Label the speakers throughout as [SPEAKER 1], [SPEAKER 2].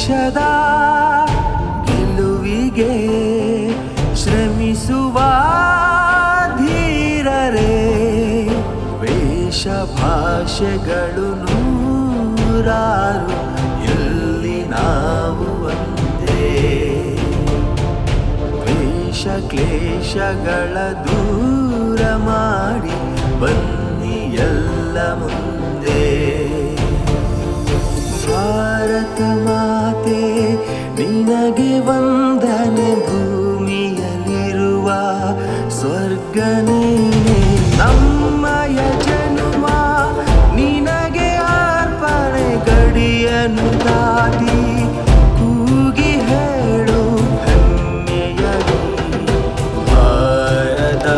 [SPEAKER 1] ವೇಷದ ಗೆಲುವಿಗೆ ಶ್ರಮಿಸುವ ಧೀರರೇ ವೇಷ ಭಾಷೆಗಳು ನೂರಾರು ಇಲ್ಲಿ ನಾವು ಒಂದೇ ವೇಷ ಕ್ಲೇಶಗಳ ದೂರ ಮಾಡಿ ಬನ್ನಿ ಎಲ್ಲ ಮುಂದೆ ಭಾರತ ಮಾತೆ ನಿನಗೆ ವಂದನೆ ಭೂಮಿಯಲ್ಲಿರುವ ಸ್ವರ್ಗ ನೀನೆ ನಮ್ಮಯ ಜನುಮ ನಿನಗೆ ಅರ್ಪಣೆ ಗಡಿಯನ್ನು ದಾಟಿ ಕೂಗಿ ಹೇಳು ಹೆಮ್ಮೆಯಲಿ ಭಾರತ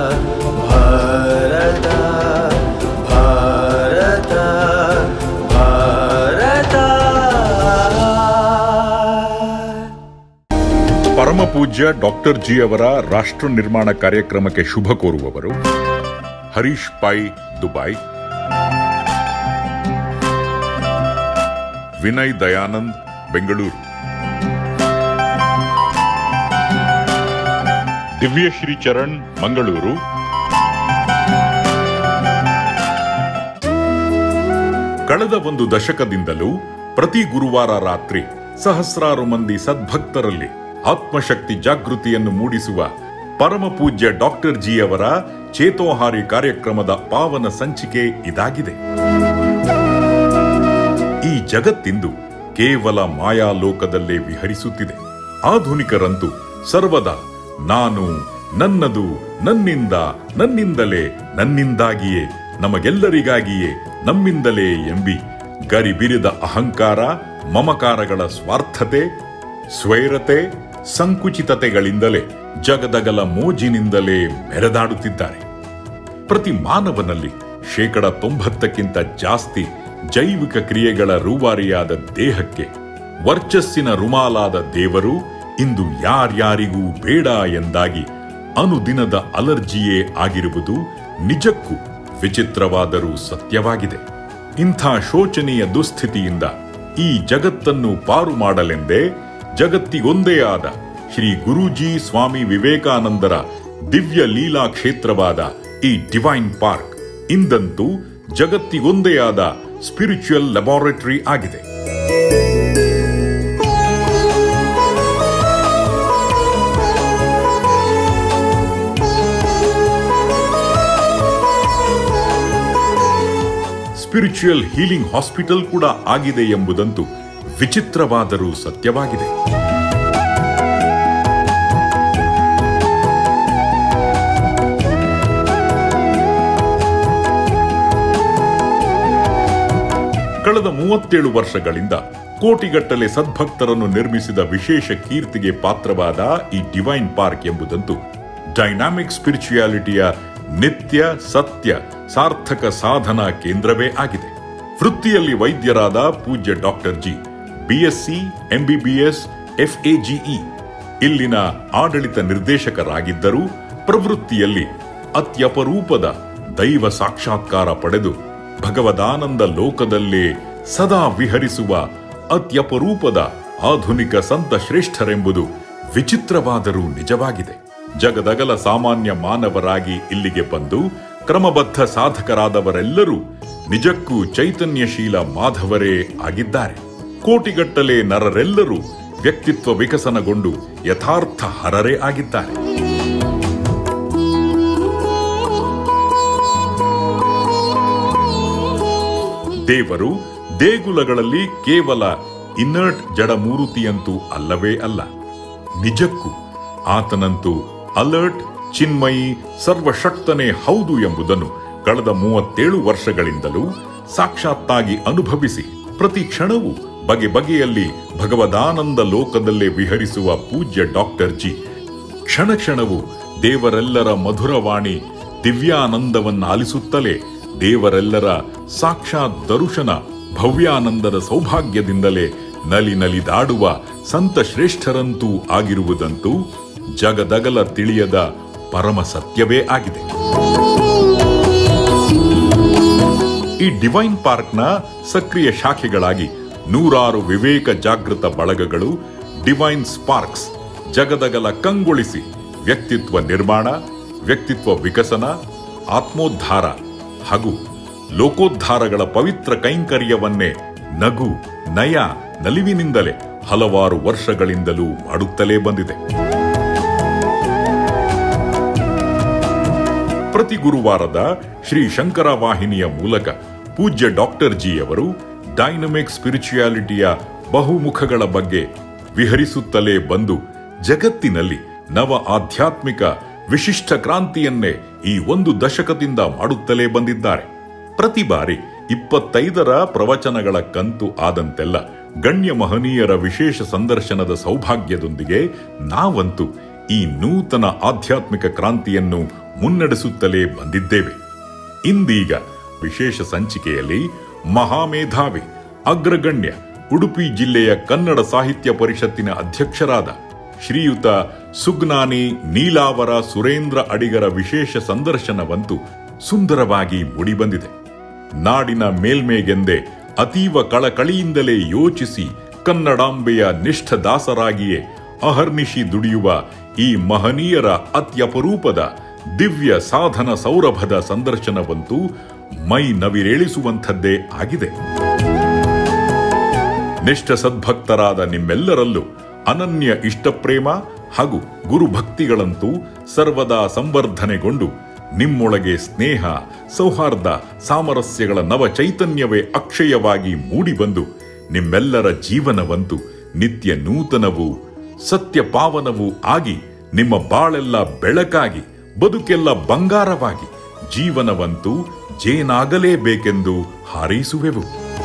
[SPEAKER 1] ಭಾರತ ಭಾರತ ಭಾರತ
[SPEAKER 2] ಪರಮ ಪೂಜ್ಯ ಡಾಕ್ಟರ್ ಜಿ ಅವರ ರಾಷ್ಟ್ರ ನಿರ್ಮಾಣ ಕಾರ್ಯಕ್ರಮಕ್ಕೆ ಶುಭ ಕೋರುವವರು ಹರೀಶ್ ಪೈ ದುಬೈ ವಿನಯ್ ದಯಾನಂದ್ ಬೆಂಗಳೂರು ದಿವ್ಯಶ್ರೀ ಚರಣ್ ಮಂಗಳೂರು ಕಳೆದ ಒಂದು ದಶಕದಿಂದಲೂ ಪ್ರತಿ ಗುರುವಾರ ರಾತ್ರಿ ಸಹಸ್ರಾರು ಮಂದಿ ಸದ್ಭಕ್ತರಲ್ಲಿ ಆತ್ಮಶಕ್ತಿ ಜಾಗೃತಿಯನ್ನು ಮೂಡಿಸುವ ಪರಮ ಪೂಜ್ಯ ಡಾಕ್ಟರ್ ಜಿ ಅವರ ಚೇತೋಹಾರಿ ಕಾರ್ಯಕ್ರಮದ ಪಾವನ ಸಂಚಿಕೆ ಇದಾಗಿದೆ ಈ ಜಗತ್ತಿಂದು ಕೇವಲ ಮಾಯಾಲೋಕದಲ್ಲೇ ವಿಹರಿಸುತ್ತಿದೆ ಆಧುನಿಕರಂತೂ ಸರ್ವದಾ ನಾನು ನನ್ನದು ನನ್ನಿಂದ ನನ್ನಿಂದಲೇ ನನ್ನಿಂದಾಗಿಯೇ ನಮಗೆಲ್ಲರಿಗಾಗಿಯೇ ನಮ್ಮಿಂದಲೇ ಎಂಬಿ ಗರಿಬಿರಿದ ಅಹಂಕಾರ ಮಮಕಾರಗಳ ಸ್ವಾರ್ಥತೆ ಸ್ವೈರತೆ ಸಂಕುಚಿತತೆಗಳಿಂದಲೇ ಜಗದಗಲ ಮೋಜಿನಿಂದಲೇ ಮೆರೆದಾಡುತ್ತಿದ್ದಾರೆ ಪ್ರತಿ ಮಾನವನಲ್ಲಿ ಶೇಕಡ ತೊಂಬತ್ತಕ್ಕಿಂತ ಜಾಸ್ತಿ ಜೈವಿಕ ಕ್ರಿಯೆಗಳ ರೂವಾರಿಯಾದ ದೇಹಕ್ಕೆ ವರ್ಚಸ್ಸಿನ ರುಮಾಲಾದ ದೇವರು ಇಂದು ಯಾರ್ಯಾರಿಗೂ ಬೇಡ ಎಂದಾಗಿ ಅನುದಿನದ ಅಲರ್ಜಿಯೇ ಆಗಿರುವುದು ನಿಜಕ್ಕೂ ವಿಚಿತ್ರವಾದರೂ ಸತ್ಯವಾಗಿದೆ ಇಂಥ ಶೋಚನೀಯ ದುಸ್ಥಿತಿಯಿಂದ ಈ ಜಗತ್ತನ್ನು ಪಾರು ಮಾಡಲೆಂದೇ ಜಗತ್ತಿಗೊಂದೇ ಆದ ಶ್ರೀ ಗುರೂಜಿ ಸ್ವಾಮಿ ವಿವೇಕಾನಂದರ ದಿವ್ಯ ಲೀಲಾ ಕ್ಷೇತ್ರವಾದ ಈ ಡಿವೈನ್ ಪಾರ್ಕ್ ಇಂದಂತೂ ಜಗತ್ತಿಗೊಂದೇ ಆದ ಸ್ಪಿರಿಚುವಲ್ ಲ್ಯಾಬಾರೆಟರಿ ಆಗಿದೆ ಸ್ಪಿರಿಚುವಲ್ ಹೀಲಿಂಗ್ ಹಾಸ್ಪಿಟಲ್ ಕೂಡ ಆಗಿದೆ ಎಂಬುದಂತೂ ವಿಚಿತ್ರವಾದರೂ ಸತ್ಯವಾಗಿದೆ ಕಳೆದ ಮೂವತ್ತೇಳು ವರ್ಷಗಳಿಂದ ಕೋಟಿಗಟ್ಟಲೆ ಸದ್ಭಕ್ತರನ್ನು ನಿರ್ಮಿಸಿದ ವಿಶೇಷ ಕೀರ್ತಿಗೆ ಪಾತ್ರವಾದ ಈ ಡಿವೈನ್ ಪಾರ್ಕ್ ಎಂಬುದಂತೂ ಡೈನಾಮಿಕ್ ಸ್ಪಿರಿಚುಯಾಲಿಟಿಯ ನಿತ್ಯ ಸತ್ಯ ಸಾರ್ಥಕ ಸಾಧನಾ ಕೇಂದ್ರವೇ ಆಗಿದೆ ವೃತ್ತಿಯಲ್ಲಿ ವೈದ್ಯರಾದ ಪೂಜ್ಯ doctor G BSc MBBS FAGE ಇಲ್ಲಿನ ಆಡಳಿತ ನಿರ್ದೇಶಕರಾಗಿದ್ದರೂ ಪ್ರವೃತ್ತಿಯಲ್ಲಿ ಅತ್ಯಪರೂಪದ ದೈವ ಸಾಕ್ಷಾತ್ಕಾರ ಪಡೆದು ಭಗವದಾನಂದ ಲೋಕದಲ್ಲೇ ಸದಾ ವಿಹರಿಸುವ ಅತ್ಯಪರೂಪದ ಆಧುನಿಕ ಸಂತ ಶ್ರೇಷ್ಠರೆಂಬುದು ವಿಚಿತ್ರವಾದರೂ ನಿಜವಾಗಿದೆ ಜಗದಗಲ ಸಾಮಾನ್ಯ ಮಾನವರಾಗಿ ಇಲ್ಲಿಗೆ ಬಂದು ಕ್ರಮಬದ್ಧ ಸಾಧಕರಾದವರೆಲ್ಲರೂ ನಿಜಕ್ಕೂ ಚೈತನ್ಯಶೀಲ ಮಾಧವರೇ ಆಗಿದ್ದಾರೆ ಕೋಟಿಗಟ್ಟಲೆ ನರರೆಲ್ಲರೂ ವ್ಯಕ್ತಿತ್ವ ವಿಕಸನಗೊಂಡು ಯಥಾರ್ಥ ಹರರೇ ಆಗಿದ್ದಾರೆ ದೇವರು ದೇಗುಲಗಳಲ್ಲಿ ಕೇವಲ ಇನ್ನರ್ಟ್ ಜಡಮೂರುತಿಯಂತೂ ಅಲ್ಲವೇ ಅಲ್ಲ ನಿಜಕ್ಕೂ ಆತನಂತೂ ಅಲರ್ಟ್ ಚಿನ್ಮಯಿ ಸರ್ವಶಕ್ತನೇ ಹೌದು ಎಂಬುದನ್ನು ಕಳೆದ ಮೂವತ್ತೇಳು ವರ್ಷಗಳಿಂದಲೂ ಸಾಕ್ಷಾತ್ತಾಗಿ ಅನುಭವಿಸಿ ಪ್ರತಿ ಕ್ಷಣವೂ ಬಗೆ ಬಗೆಯಲ್ಲಿ ಭಗವದಾನಂದ ಲೋಕದಲ್ಲೇ ವಿಹರಿಸುವ ಪೂಜ್ಯ ಡಾಕ್ಟರ್ ಜಿ ಕ್ಷಣ ಕ್ಷಣವು ದೇವರೆಲ್ಲರ ಮಧುರವಾಣಿ ದಿವ್ಯಾನಂದವನ್ನ ಆಲಿಸುತ್ತಲೇ ದೇವರೆಲ್ಲರ ಸಾಕ್ಷಾತ್ ದರುಶನ ಭವ್ಯಾನಂದದ ಸೌಭಾಗ್ಯದಿಂದಲೇ ನಲಿ ನಲಿದಾಡುವ ಸಂತ ಶ್ರೇಷ್ಠರಂತೂ ಆಗಿರುವುದಂತೂ ಜಗದಗಲ ತಿಳಿಯದ ಪರಮ ಸತ್ಯವೇ ಆಗಿದೆ ಈ ಡಿವೈನ್ ಪಾರ್ಕ್ನ ಸಕ್ರಿಯ ಶಾಖೆಗಳಾಗಿ ನೂರಾರು ವಿವೇಕ ಜಾಗೃತ ಬಳಗಗಳು ಡಿವೈನ್ ಸ್ಪಾರ್ಕ್ಸ್ ಜಗದಗಲ ಕಂಗೊಳಿಸಿ ವ್ಯಕ್ತಿತ್ವ ನಿರ್ಮಾಣ ವ್ಯಕ್ತಿತ್ವ ವಿಕಸನ ಆತ್ಮೋದ್ಧಾರ ಹಾಗೂ ಲೋಕೋದ್ಧಾರಗಳ ಪವಿತ್ರ ಕೈಂಕರ್ಯವನ್ನೇ ನಗು ನಯ ನಲಿವಿನಿಂದಲೇ ಹಲವಾರು ವರ್ಷಗಳಿಂದಲೂ ಮಾಡುತ್ತಲೇ ಬಂದಿದೆ ಪ್ರತಿ ಗುರುವಾರದ ಶ್ರೀ ಶಂಕರ ವಾಹಿನಿಯ ಮೂಲಕ ಪೂಜ್ಯ ಡಾಕ್ಟರ್ ಜಿಯವರು ಡೈನಮಿಕ್ ಸ್ಪಿರಿಚುಯಾಲಿಟಿಯ ಬಹುಮುಖಗಳ ಬಗ್ಗೆ ವಿಹರಿಸುತ್ತಲೇ ಬಂದು ಜಗತ್ತಿನಲ್ಲಿ ನವ ಆಧ್ಯಾತ್ಮಿಕ ವಿಶಿಷ್ಟ ಕ್ರಾಂತಿಯನ್ನೇ ಈ ಒಂದು ದಶಕದಿಂದ ಮಾಡುತ್ತಲೇ ಬಂದಿದ್ದಾರೆ ಪ್ರತಿ ಬಾರಿ ಇಪ್ಪತ್ತೈದರ ಪ್ರವಚನಗಳ ಕಂತು ಆದಂತೆಲ್ಲ ಗಣ್ಯ ಮಹನೀಯರ ವಿಶೇಷ ಸಂದರ್ಶನದ ಸೌಭಾಗ್ಯದೊಂದಿಗೆ ನಾವಂತೂ ಈ ನೂತನ ಆಧ್ಯಾತ್ಮಿಕ ಕ್ರಾಂತಿಯನ್ನು ಮುನ್ನಡೆಸುತ್ತಲೇ ಬಂದಿದ್ದೇವೆ ಇಂದೀಗ ವಿಶೇಷ ಸಂಚಿಕೆಯಲ್ಲಿ ಮಹಾಮೇಧಾವಿ ಅಗ್ರಗಣ್ಯ ಉಡುಪಿ ಜಿಲ್ಲೆಯ ಕನ್ನಡ ಸಾಹಿತ್ಯ ಪರಿಷತ್ತಿನ ಅಧ್ಯಕ್ಷರಾದ ಶ್ರೀಯುತ ಸುಗ್ನಾನಿ ನೀಲಾವರ ಸುರೇಂದ್ರ ಅಡಿಗರ ವಿಶೇಷ ಸಂದರ್ಶನವಂತೂ ಸುಂದರವಾಗಿ ಮೂಡಿಬಂದಿದೆ ನಾಡಿನ ಮೇಲ್ಮೇಗೆಂದೇ ಅತೀವ ಕಳಕಳಿಯಿಂದಲೇ ಯೋಚಿಸಿ ಕನ್ನಡಾಂಬೆಯ ನಿಷ್ಠ ದಾಸರಾಗಿಯೇ ಅಹರ್ನಿಶಿ ದುಡಿಯುವ ಈ ಮಹನೀಯರ ಅತ್ಯಪರೂಪದ ದಿವ್ಯ ಸಾಧನ ಸೌರಭದ ಸಂದರ್ಶನವಂತೂ ಮೈ ನವಿರೇಳಿಸುವಂಥದ್ದೇ ಆಗಿದೆ ನಿಷ್ಠ ಸದ್ಭಕ್ತರಾದ ನಿಮ್ಮೆಲ್ಲರಲ್ಲೂ ಅನನ್ಯ ಇಷ್ಟಪ್ರೇಮ ಹಾಗೂ ಗುರುಭಕ್ತಿಗಳಂತೂ ಸರ್ವದಾ ಸಂವರ್ಧನೆಗೊಂಡು ನಿಮ್ಮೊಳಗೆ ಸ್ನೇಹ ಸೌಹಾರ್ದ ಸಾಮರಸ್ಯಗಳ ನವ ಚೈತನ್ಯವೇ ಅಕ್ಷಯವಾಗಿ ಮೂಡಿಬಂದು ನಿಮ್ಮೆಲ್ಲರ ಜೀವನವಂತೂ ನಿತ್ಯ ನೂತನವೂ ಸತ್ಯ ಪಾವನವೂ ಆಗಿ ನಿಮ್ಮ ಬಾಳೆಲ್ಲ ಬೆಳಕಾಗಿ ಬದುಕೆಲ್ಲ ಬಂಗಾರವಾಗಿ ಜೀವನವಂತೂ ಜೇನಾಗಲೇಬೇಕೆಂದು ಹಾರೈಸುವೆವು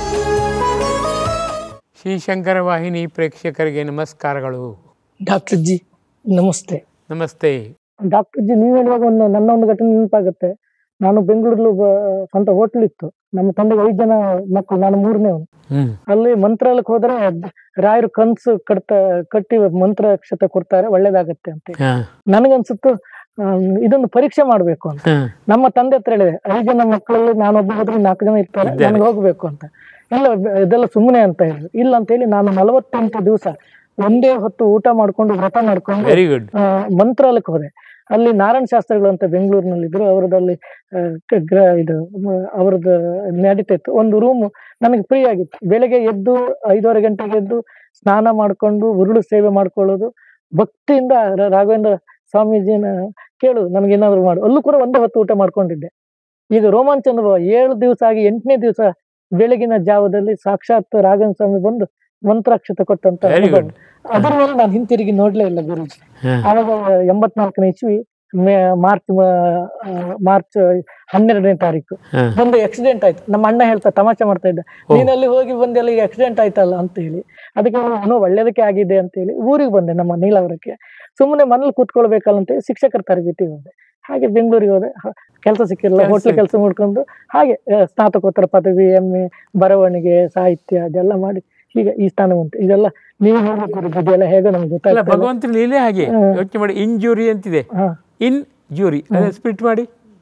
[SPEAKER 3] ಶ್ರೀ ಶಂಕರ ವಾಹಿನಿ ಪ್ರೇಕ್ಷಕರಿಗೆ ನಮಸ್ಕಾರಗಳು
[SPEAKER 4] ಡಾಕ್ಟರ್ ಜಿ ನಮಸ್ತೆ
[SPEAKER 3] ನಮಸ್ತೆ
[SPEAKER 4] ಡಾಕ್ಟರ್ ಜಿ ನೀವು ಹೇಳುವಾಗ ಒಂದು ನನ್ನ ಒಂದು ಘಟನೆ ನೆನಪಾಗುತ್ತೆ ನಾನು ಬೆಂಗಳೂರಲ್ಲಿ ಒಬ್ಬ ಸ್ವಂತ ಹೋಟ್ಲ್ ಇತ್ತು ನಮ್ಮ ತಂದೆಗೆ ಐದು ಜನ ಮಕ್ಕಳು ನಾನು ಮೂರನೇವನು
[SPEAKER 3] ಹ್ಮ್
[SPEAKER 4] ಅಲ್ಲಿ ಮಂತ್ರಾಲಯಕ್ಕೆ ಹೋದ್ರೆ ರಾಯರು ಕನ್ಸು ಕಟ್ತ ಕಟ್ಟಿ ಮಂತ್ರಾಕ್ಷತೆ ಕೊಡ್ತಾರೆ ಒಳ್ಳೇದಾಗತ್ತೆ ಅಂತ ಹೇಳಿ.
[SPEAKER 3] ಹಾ,
[SPEAKER 4] ನನಗನ್ಸುತ್ತು ಆಮ್, ಇದೊಂದು ಪರೀಕ್ಷೆ ಮಾಡ್ಬೇಕು ಅಂತ
[SPEAKER 3] ಹಾ,
[SPEAKER 4] ನಮ್ಮ ತಂದೆ ಹತ್ರ ಹೇಳಿದೆ ಐದು ಜನ ಮಕ್ಕಳಲ್ಲಿ ನಾನೊಬ್ಬ ಹೋದ್ರೆ ನಾಲ್ಕು ಜನ ಇರ್ತಾರೆ
[SPEAKER 3] ಇದ್ದಾರೆ.
[SPEAKER 4] ನನಗೆ ಹೋಗ್ಬೇಕು ಅಂತ ಇಲ್ಲ ಬ- ಇದೆಲ್ಲ ಸುಮ್ಮನೆ ಅಂತ ಹೇಳಿದ್ರು ಇಲ್ಲ ಅಂತ ಹೇಳಿ ನಾನು ನಲವತ್ತೆಂಟು ದಿವಸ ಒಂದೇ ಹೊತ್ತು ಊಟ ಮಾಡ್ಕೊಂಡು ವ್ರತ ಮಾಡ್ಕೊಂಡು
[SPEAKER 3] ವೆರಿ ಗುಡ್
[SPEAKER 4] ಆ, ಮಂತ್ರಾಲಯಕ್ಕೆ ಹೋದೆ ಅಲ್ಲಿ ನಾರಾಯಣ ಶಾಸ್ತ್ರಿಗಳು ಅಂತ ಬೆಂಗಳೂರಿನಲ್ಲಿ ಇದ್ರು ಅವರದಲ್ಲಿ ಆ, ಕ- ಗ್ರ ಇದು ಮ- ಅವ್ರದ್ದು ನಡೀತಾ ಇತ್ತು ಒಂದು ರೂಮ್ ನನಗೆ ಫ್ರೀ ಆಗಿತ್ತು ಬೆಳಗ್ಗೆ ಎದ್ದು ಐದೂವರೆ ಗಂಟೆಗೆ ಎದ್ದು ಸ್ನಾನ ಮಾಡ್ಕೊಂಡು ಉರುಳು ಸೇವೆ ಮಾಡ್ಕೊಳ್ಳೋದು ಭಕ್ತಿಯಿಂದ ರ- ರಾಘವೇಂದ್ರ ಸ್ವಾಮೀಜಿನ ಕೇಳು ನನಗೇನಾದ್ರು ಮಾಡು ಅಲ್ಲೂ ಕೂಡ ಒಂದೇ ಹೊತ್ತು ಊಟ ಮಾಡ್ಕೊಂಡಿದ್ದೆ ಈಗ ರೋಮಾಂಚನ ಅನುಭವ ಏಳು ದಿವಸ ಆಗಿ ಎಂಟನೇ ದಿವಸ ಬೆಳಗಿನ ಜಾವದಲ್ಲಿ ಸಾಕ್ಷಾತ್ ರಾಘವೇಂದ್ರ ಸ್ವಾಮಿ ಬಂದು ಮಂತ್ರಾಕ್ಷತೆ ಕೊಟ್ಟಂತ
[SPEAKER 3] ವೆರಿ
[SPEAKER 4] ಅನುಭವ.
[SPEAKER 3] ಗುಡ್
[SPEAKER 4] ಅದ್ರ ಮೇಲೆ ನಾನು ಹಿಂತಿರುಗಿ ನೋಡ್ಲೇ ಇಲ್ಲ ಗುರುಜಿ
[SPEAKER 3] ಹಾ,
[SPEAKER 4] ಆವಾಗ ಎಂಬತ್ನಾಲ್ಕನೇ ಇಸ್ವಿ ಮೇ ಮಾರ್ಚ್ ಮ- ಆ, ಮಾರ್ಚ್ ಹನ್ನೆರಡನೇ ತಾರೀಕು
[SPEAKER 3] ಹಾ.
[SPEAKER 4] ಒಂದು ಆಕ್ಸಿಡೆಂಟ್ ಆಯ್ತು ನಮ್ಮ ಅಣ್ಣ ಹೇಳ್ತಾ ತಮಾಷೆ ಮಾಡ್ತಾ ಇದ್ದ ನೀನ್ ಅಲ್ಲಿ ಹೋಗಿ ಬಂದೆಲ್ಲ ಈಗ ಆಕ್ಸಿಡೆಂಟ್ ಆಯ್ತಲ್ಲ ಅಂತ ಹೇಳಿ ಅದಕ್ಕೆ ನಾನು, ಏನೋ ಒಳ್ಳೇದಕ್ಕೆ ಆಗಿದೆ ಅಂತ ಹೇಳಿ ಊರಿಗೆ ಬಂದೆ ನಮ್ಮ ನೀಲಾವರಕ್ಕೆ ಸುಮ್ಮನೆ ಮನೇಲಿ ಕೂತ್ಕೊಳ್ಬೇಕಲ್ಲ ಅಂತ ಹೇಳಿ ಶಿಕ್ಷಕರ ತರಬೇತಿ ಬಂದೆ ಹಾಗೆ ಬೆಂಗಳೂರಿಗೆ ಹೋದೆ ಕೆಲಸ ಸಿಕ್ಕಿಲ್ಲ
[SPEAKER 3] ಕೆಲ್ಸ
[SPEAKER 4] ಹೋಟ್ಲ್ ಕೆಲಸ ಮಾಡ್ಕೊಂಡು ಹಾಗೆ ಆ, ಸ್ನಾತಕೋತ್ತರ ಪದವಿ ಎಂ ಎ ಬರವಣಿಗೆ ಸಾಹಿತ್ಯ ಅದೆಲ್ಲ ಮಾಡಿ ಈಗ ಈ ಸ್ಥಾನ ಬಂತು ಇದೆಲ್ಲ ನೀವು ಹೇಳ್ಬೇಕು ಇದೆಲ್ಲ ಹೇಗೋ ನಮ್ಗೆ
[SPEAKER 3] ಅಲ್ಲ
[SPEAKER 4] ಗೊತ್ತಾಗ್ತಲ್ಲ
[SPEAKER 3] ಭಗವಂತನ ಲೀಲೆ ಹಾಗೆ ಯೋಚನೆ ಮಾಡಿ ಇಂಜುರಿ ಅಂತಿದೆ
[SPEAKER 4] ಹಾ
[SPEAKER 3] ಇನ್ ಜೂರಿ ಅದನ್ನ ಸ್ಪಿಟ್ ಮಾಡಿ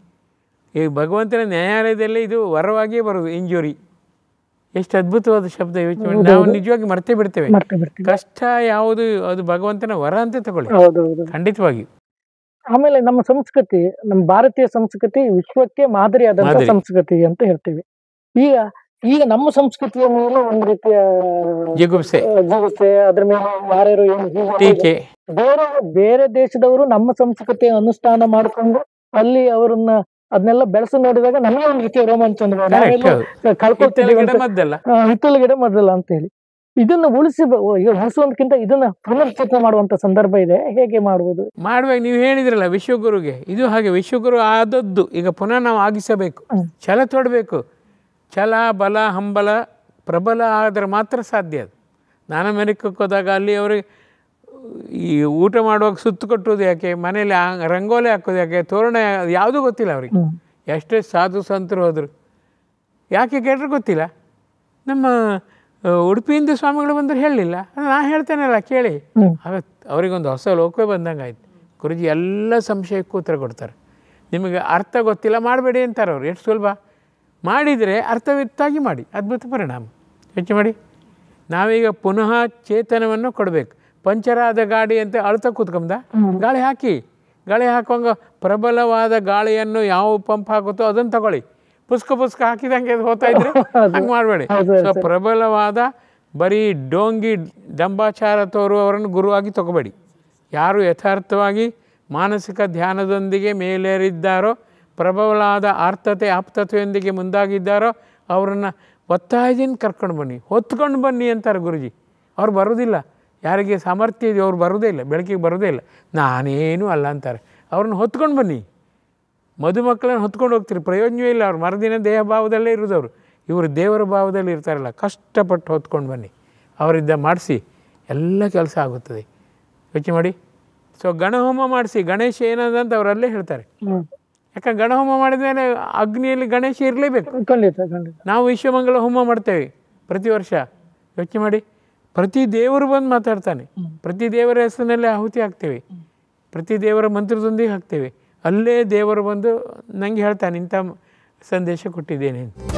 [SPEAKER 3] ಈ ಭಗವಂತನ ನ್ಯಾಯಾಲಯದಲ್ಲಿ ಇದು ವರವಾಗಿಯೇ ಬರೋದು ಇಂಜುರಿ ಎಷ್ಟು ಅದ್ಭುತವಾದ ಶಬ್ದ ಯೋಚನೆ ಮಾಡಿ ನಾವು ನಿಜವಾಗಿ ಮರ್ತೇ ಬಿಡ್ತೇವೆ
[SPEAKER 4] ಮರ್ತೆ ಬಿಡ್ತೀವಿ
[SPEAKER 3] ಕಷ್ಟ ಯಾವುದು ಅದು ಭಗವಂತನ ವರ ಅಂತ ತಗೊಳ್ಳಿ
[SPEAKER 4] ಹೌದೌದು
[SPEAKER 3] ಖಂಡಿತವಾಗಿ
[SPEAKER 4] ಆಮೇಲೆ ನಮ್ಮ ಸಂಸ್ಕೃತಿ ನಮ್ಮ ಭಾರತೀಯ ಸಂಸ್ಕೃತಿ ವಿಶ್ವಕ್ಕೆ ಮಾದರಿಯಾದಂತ
[SPEAKER 3] ಮಾದರಿ.
[SPEAKER 4] ಸಂಸ್ಕೃತಿ ಅಂತ ಹೇಳ್ತೀವಿ ಈಗ ಈಗ ನಮ್ಮ ಸಂಸ್ಕೃತಿಯ ಮೇಲೆ ಒಂದು ರೀತಿಯ
[SPEAKER 3] ಜಿಗುಪ್ಸೆ
[SPEAKER 4] ಆ, ಜಿಗುಪ್ಸೆ ಅದ್ರ ಮೇಲೆ ಯಾರ್ಯಾರು ಏನು ಹೀಗೆ
[SPEAKER 3] ಟೀಕೆ
[SPEAKER 4] ಬೇರೆ ಬೇರೆ ದೇಶದವರು ನಮ್ಮ ಸಂಸ್ಕೃತಿ ಅನುಷ್ಠಾನ ಮಾಡ್ಕೊಂಡು ಅಲ್ಲಿ ಅವ್ರನ್ನ ಅದನ್ನೆಲ್ಲ ಬೆಳೆಸು ನೋಡಿದಾಗ ನಮಗೆ ಒಂದು ರೀತಿಯ ರೋಮಾಂಚ ಅನುಭವ.
[SPEAKER 3] Correct,
[SPEAKER 4] ನಾವೆಲ್ಲೋ
[SPEAKER 3] ಹೌದು.
[SPEAKER 4] ಕಳ್ಕೊಳ್ತಿದೀವಿ
[SPEAKER 3] ಗಿಡ
[SPEAKER 4] ಅಂತ
[SPEAKER 3] ಮದ್ದಲ್ಲ
[SPEAKER 4] ಆ, ಹಿತ್ತಲ ಗಿಡ ಮೊದಲ ಅಂತ ಹೇಳಿ ಇದನ್ನ ಉಳಿಸಿ ಈಗ ಉಳಿಸುವುದಕ್ಕಿಂತ ಇದನ್ನ ಪುನರ್ಚೇತನ ಮಾಡುವಂತ ಸಂದರ್ಭ ಇದೆ ಹೇಗೆ ಮಾಡುವುದು
[SPEAKER 3] ಮಾಡುವಾಗ ನೀವು ಹೇಳಿದ್ರಲ್ಲ ವಿಶ್ವಗುರುಗೆ ಇದು ಹಾಗೆ ವಿಶ್ವಗುರು ಆದದ್ದು ಈಗ ಪುನಃ ನಾವು ಆಗಿಸಬೇಕು
[SPEAKER 4] ಹ್ಮ್.
[SPEAKER 3] ಛಲ ತೊಡಬೇಕು ಛಲ ಬಲ ಹಂಬಲ ಪ್ರಬಲ ಆದರೆ ಮಾತ್ರ ಸಾಧ್ಯ ಅದು ನಾನು ಅಮೆರಿಕಕ್ಕೆ ಹೋದಾಗ ಅಲ್ಲಿ ಅವರಿಗೆ ಈ ಊಟ ಮಾಡುವಾಗ ಸುತ್ತು ಕಟ್ಟೋದು ಯಾಕೆ ಮನೇಲಿ ಆ- ರಂಗೋಲಿ ಹಾಕೋದು ಯಾಕೆ ತೋರಣ ಯಾ- ಯಾವುದೂ ಗೊತ್ತಿಲ್ಲ ಅವ್ರಿಗೆ
[SPEAKER 4] ಹ್ಮ್.
[SPEAKER 3] ಎಷ್ಟೇ ಸಾಧು ಸಂತರು ಹೋದರು ಯಾಕೆ ಕೇಳ್ರೆ ಗೊತ್ತಿಲ್ಲ ನಮ್ಮ ಆ, ಉಡುಪಿಯಿಂದ ಸ್ವಾಮಿಗಳು ಬಂದರು ಹೇಳಲಿಲ್ಲ ನಾ ಹೇಳ್ತೇನಲ್ಲ ಕೇಳಿ
[SPEAKER 4] ಹ್ಮ್.
[SPEAKER 3] ಆಗ ಅವರಿಗೊಂದು ಹೊಸ ಲೋಕವೇ ಬಂದಂಗೆ ಆಯ್ತು ಗುರುಜಿ ಎಲ್ಲ ಸಂಶಯಕ್ಕೂ ಉತ್ತರ ಕೊಡ್ತಾರೆ ನಿಮಗೆ ಅರ್ಥ ಗೊತ್ತಿಲ್ಲ ಮಾಡಬೇಡಿ ಅಂತಾರೆ ಅವ್ರು ಎಷ್ಟು ಸುಲಭ ಮಾಡಿದರೆ ಅರ್ಥವಿತ್ತಾಗಿ ಮಾಡಿ ಅದ್ಭುತ ಪರಿಣಾಮ ಯೋಚನೆ ಮಾಡಿ ನಾವೀಗ ಪುನಃ ಚೇತನವನ್ನು ಕೊಡಬೇಕು ಪಂಚರಾದ ಗಾಡಿ ಅಂತ ಅಳ್ತಾ ಕೂತ್ಕೊಂಡ ಗಾಳಿ ಹಾಕಿ ಗಾಳಿ ಹಾಕುವಂಗ ಪ್ರಬಲವಾದ ಗಾಳಿಯನ್ನು ಯಾವ ಪಂಪ್ ಹಾಕುತ್ತೋ ಅದನ್ನು ತಗೊಳ್ಳಿ ಪುಸ್ಕ ಪುಸ್ಕ ಹಾಕಿದಂಗೆ ಅದು ಹೋಗ್ತಾ ಇದ್ರೆ ಹಂಗೆ ಮಾಡಬೇಡಿ ಸೊ ಪ್ರಬಲವಾದ ಬರೀ ಡೋಂಗಿ ಡಂಬಾಚಾರ ತೋರುವವರನ್ನು ಗುರುವಾಗಿ ತಗೋಬೇಡಿ ಯಾರು ಯಥಾರ್ಥವಾಗಿ ಮಾನಸಿಕ ಧ್ಯಾನದೊಂದಿಗೆ ಮೇಲೇರಿದ್ದಾರೋ ಪ್ರಬಲವಾದ ಆರ್ತತೆ ಆಪ್ತತೆಯೊಂದಿಗೆ ಮುಂದಾಗಿದ್ದಾರೋ ಅವರನ್ನು ಒತ್ತಾಯದಿಂದ ಕರ್ಕೊಂಡು ಬನ್ನಿ ಹೊತ್ಕೊಂಡು ಬನ್ನಿ ಅಂತಾರೆ ಗುರುಜಿ ಅವ್ರು ಬರೋದಿಲ್ಲ ಯಾರಿಗೆ ಸಾಮರ್ಥ್ಯ ಇದೆ ಅವ್ರು ಬರೋದೇ ಇಲ್ಲ ಬೆಳಕಿಗೆ ಬರೋದೇ ಇಲ್ಲ ನಾನೇನು ಅಲ್ಲ ಅಂತಾರೆ ಅವ್ರನ್ನ ಹೊತ್ಕೊಂಡು ಬನ್ನಿ ಮದುಮಕ್ಕಳನ್ನು ಹೊತ್ಕೊಂಡು ಹೋಗ್ತೀರಿ ಪ್ರಯೋಜನವೇ ಇಲ್ಲ ಅವ್ರು ಮರುದಿನ ದೇಹ ಭಾವದಲ್ಲೇ ಇರೋದವ್ರು ಇವರು ದೇವರ ಭಾವದಲ್ಲಿ ಇರ್ತಾರಲ್ಲ ಕಷ್ಟಪಟ್ಟು ಹೊತ್ಕೊಂಡು ಬನ್ನಿ ಅವರಿದ್ದ ಮಾಡಿಸಿ ಎಲ್ಲ ಕೆಲಸ ಆಗುತ್ತದೆ ಯೋಚನೆ ಮಾಡಿ ಸೊ ಗಣಹೋಮ ಮಾಡಿಸಿ ಗಣೇಶ ಏನದಂತ ಅವರಲ್ಲೇ ಹೇಳ್ತಾರೆ
[SPEAKER 4] ಹ್ಮ್.
[SPEAKER 3] ಯಾಕಂದ್ರೆ ಗಣಹೋಮ ಮಾಡಿದ ಮೇಲೆ ಅಗ್ನಿಯಲ್ಲಿ ಗಣೇಶ ಇರಲೇಬೇಕು
[SPEAKER 4] ಖಂಡಿತ ಖಂಡಿತ
[SPEAKER 3] ನಾವು ವಿಶ್ವಮಂಗಲ ಹೋಮ ಮಾಡ್ತೇವೆ ಪ್ರತಿ ವರ್ಷ ಯೋಚನೆ ಮಾಡಿ ಪ್ರತಿ ದೇವರು ಬಂದು ಮಾತಾಡ್ತಾನೆ ಪ್ರತಿ ದೇವರ ಹೆಸರಿನಲ್ಲಿ ಆಹುತಿ ಹಾಕ್ತೇವೆ ಪ್ರತಿ ದೇವರ ಮಂತ್ರದೊಂದಿಗೆ ಹಾಕ್ತೇವೆ ಅಲ್ಲೇ ದೇವರು ಬಂದು ನನಗೆ ಹೇಳ್ತಾನೆ ಇಂಥ ಸಂದೇಶ ಕೊಟ್ಟಿದ್ದೇನೆ ಅಂತ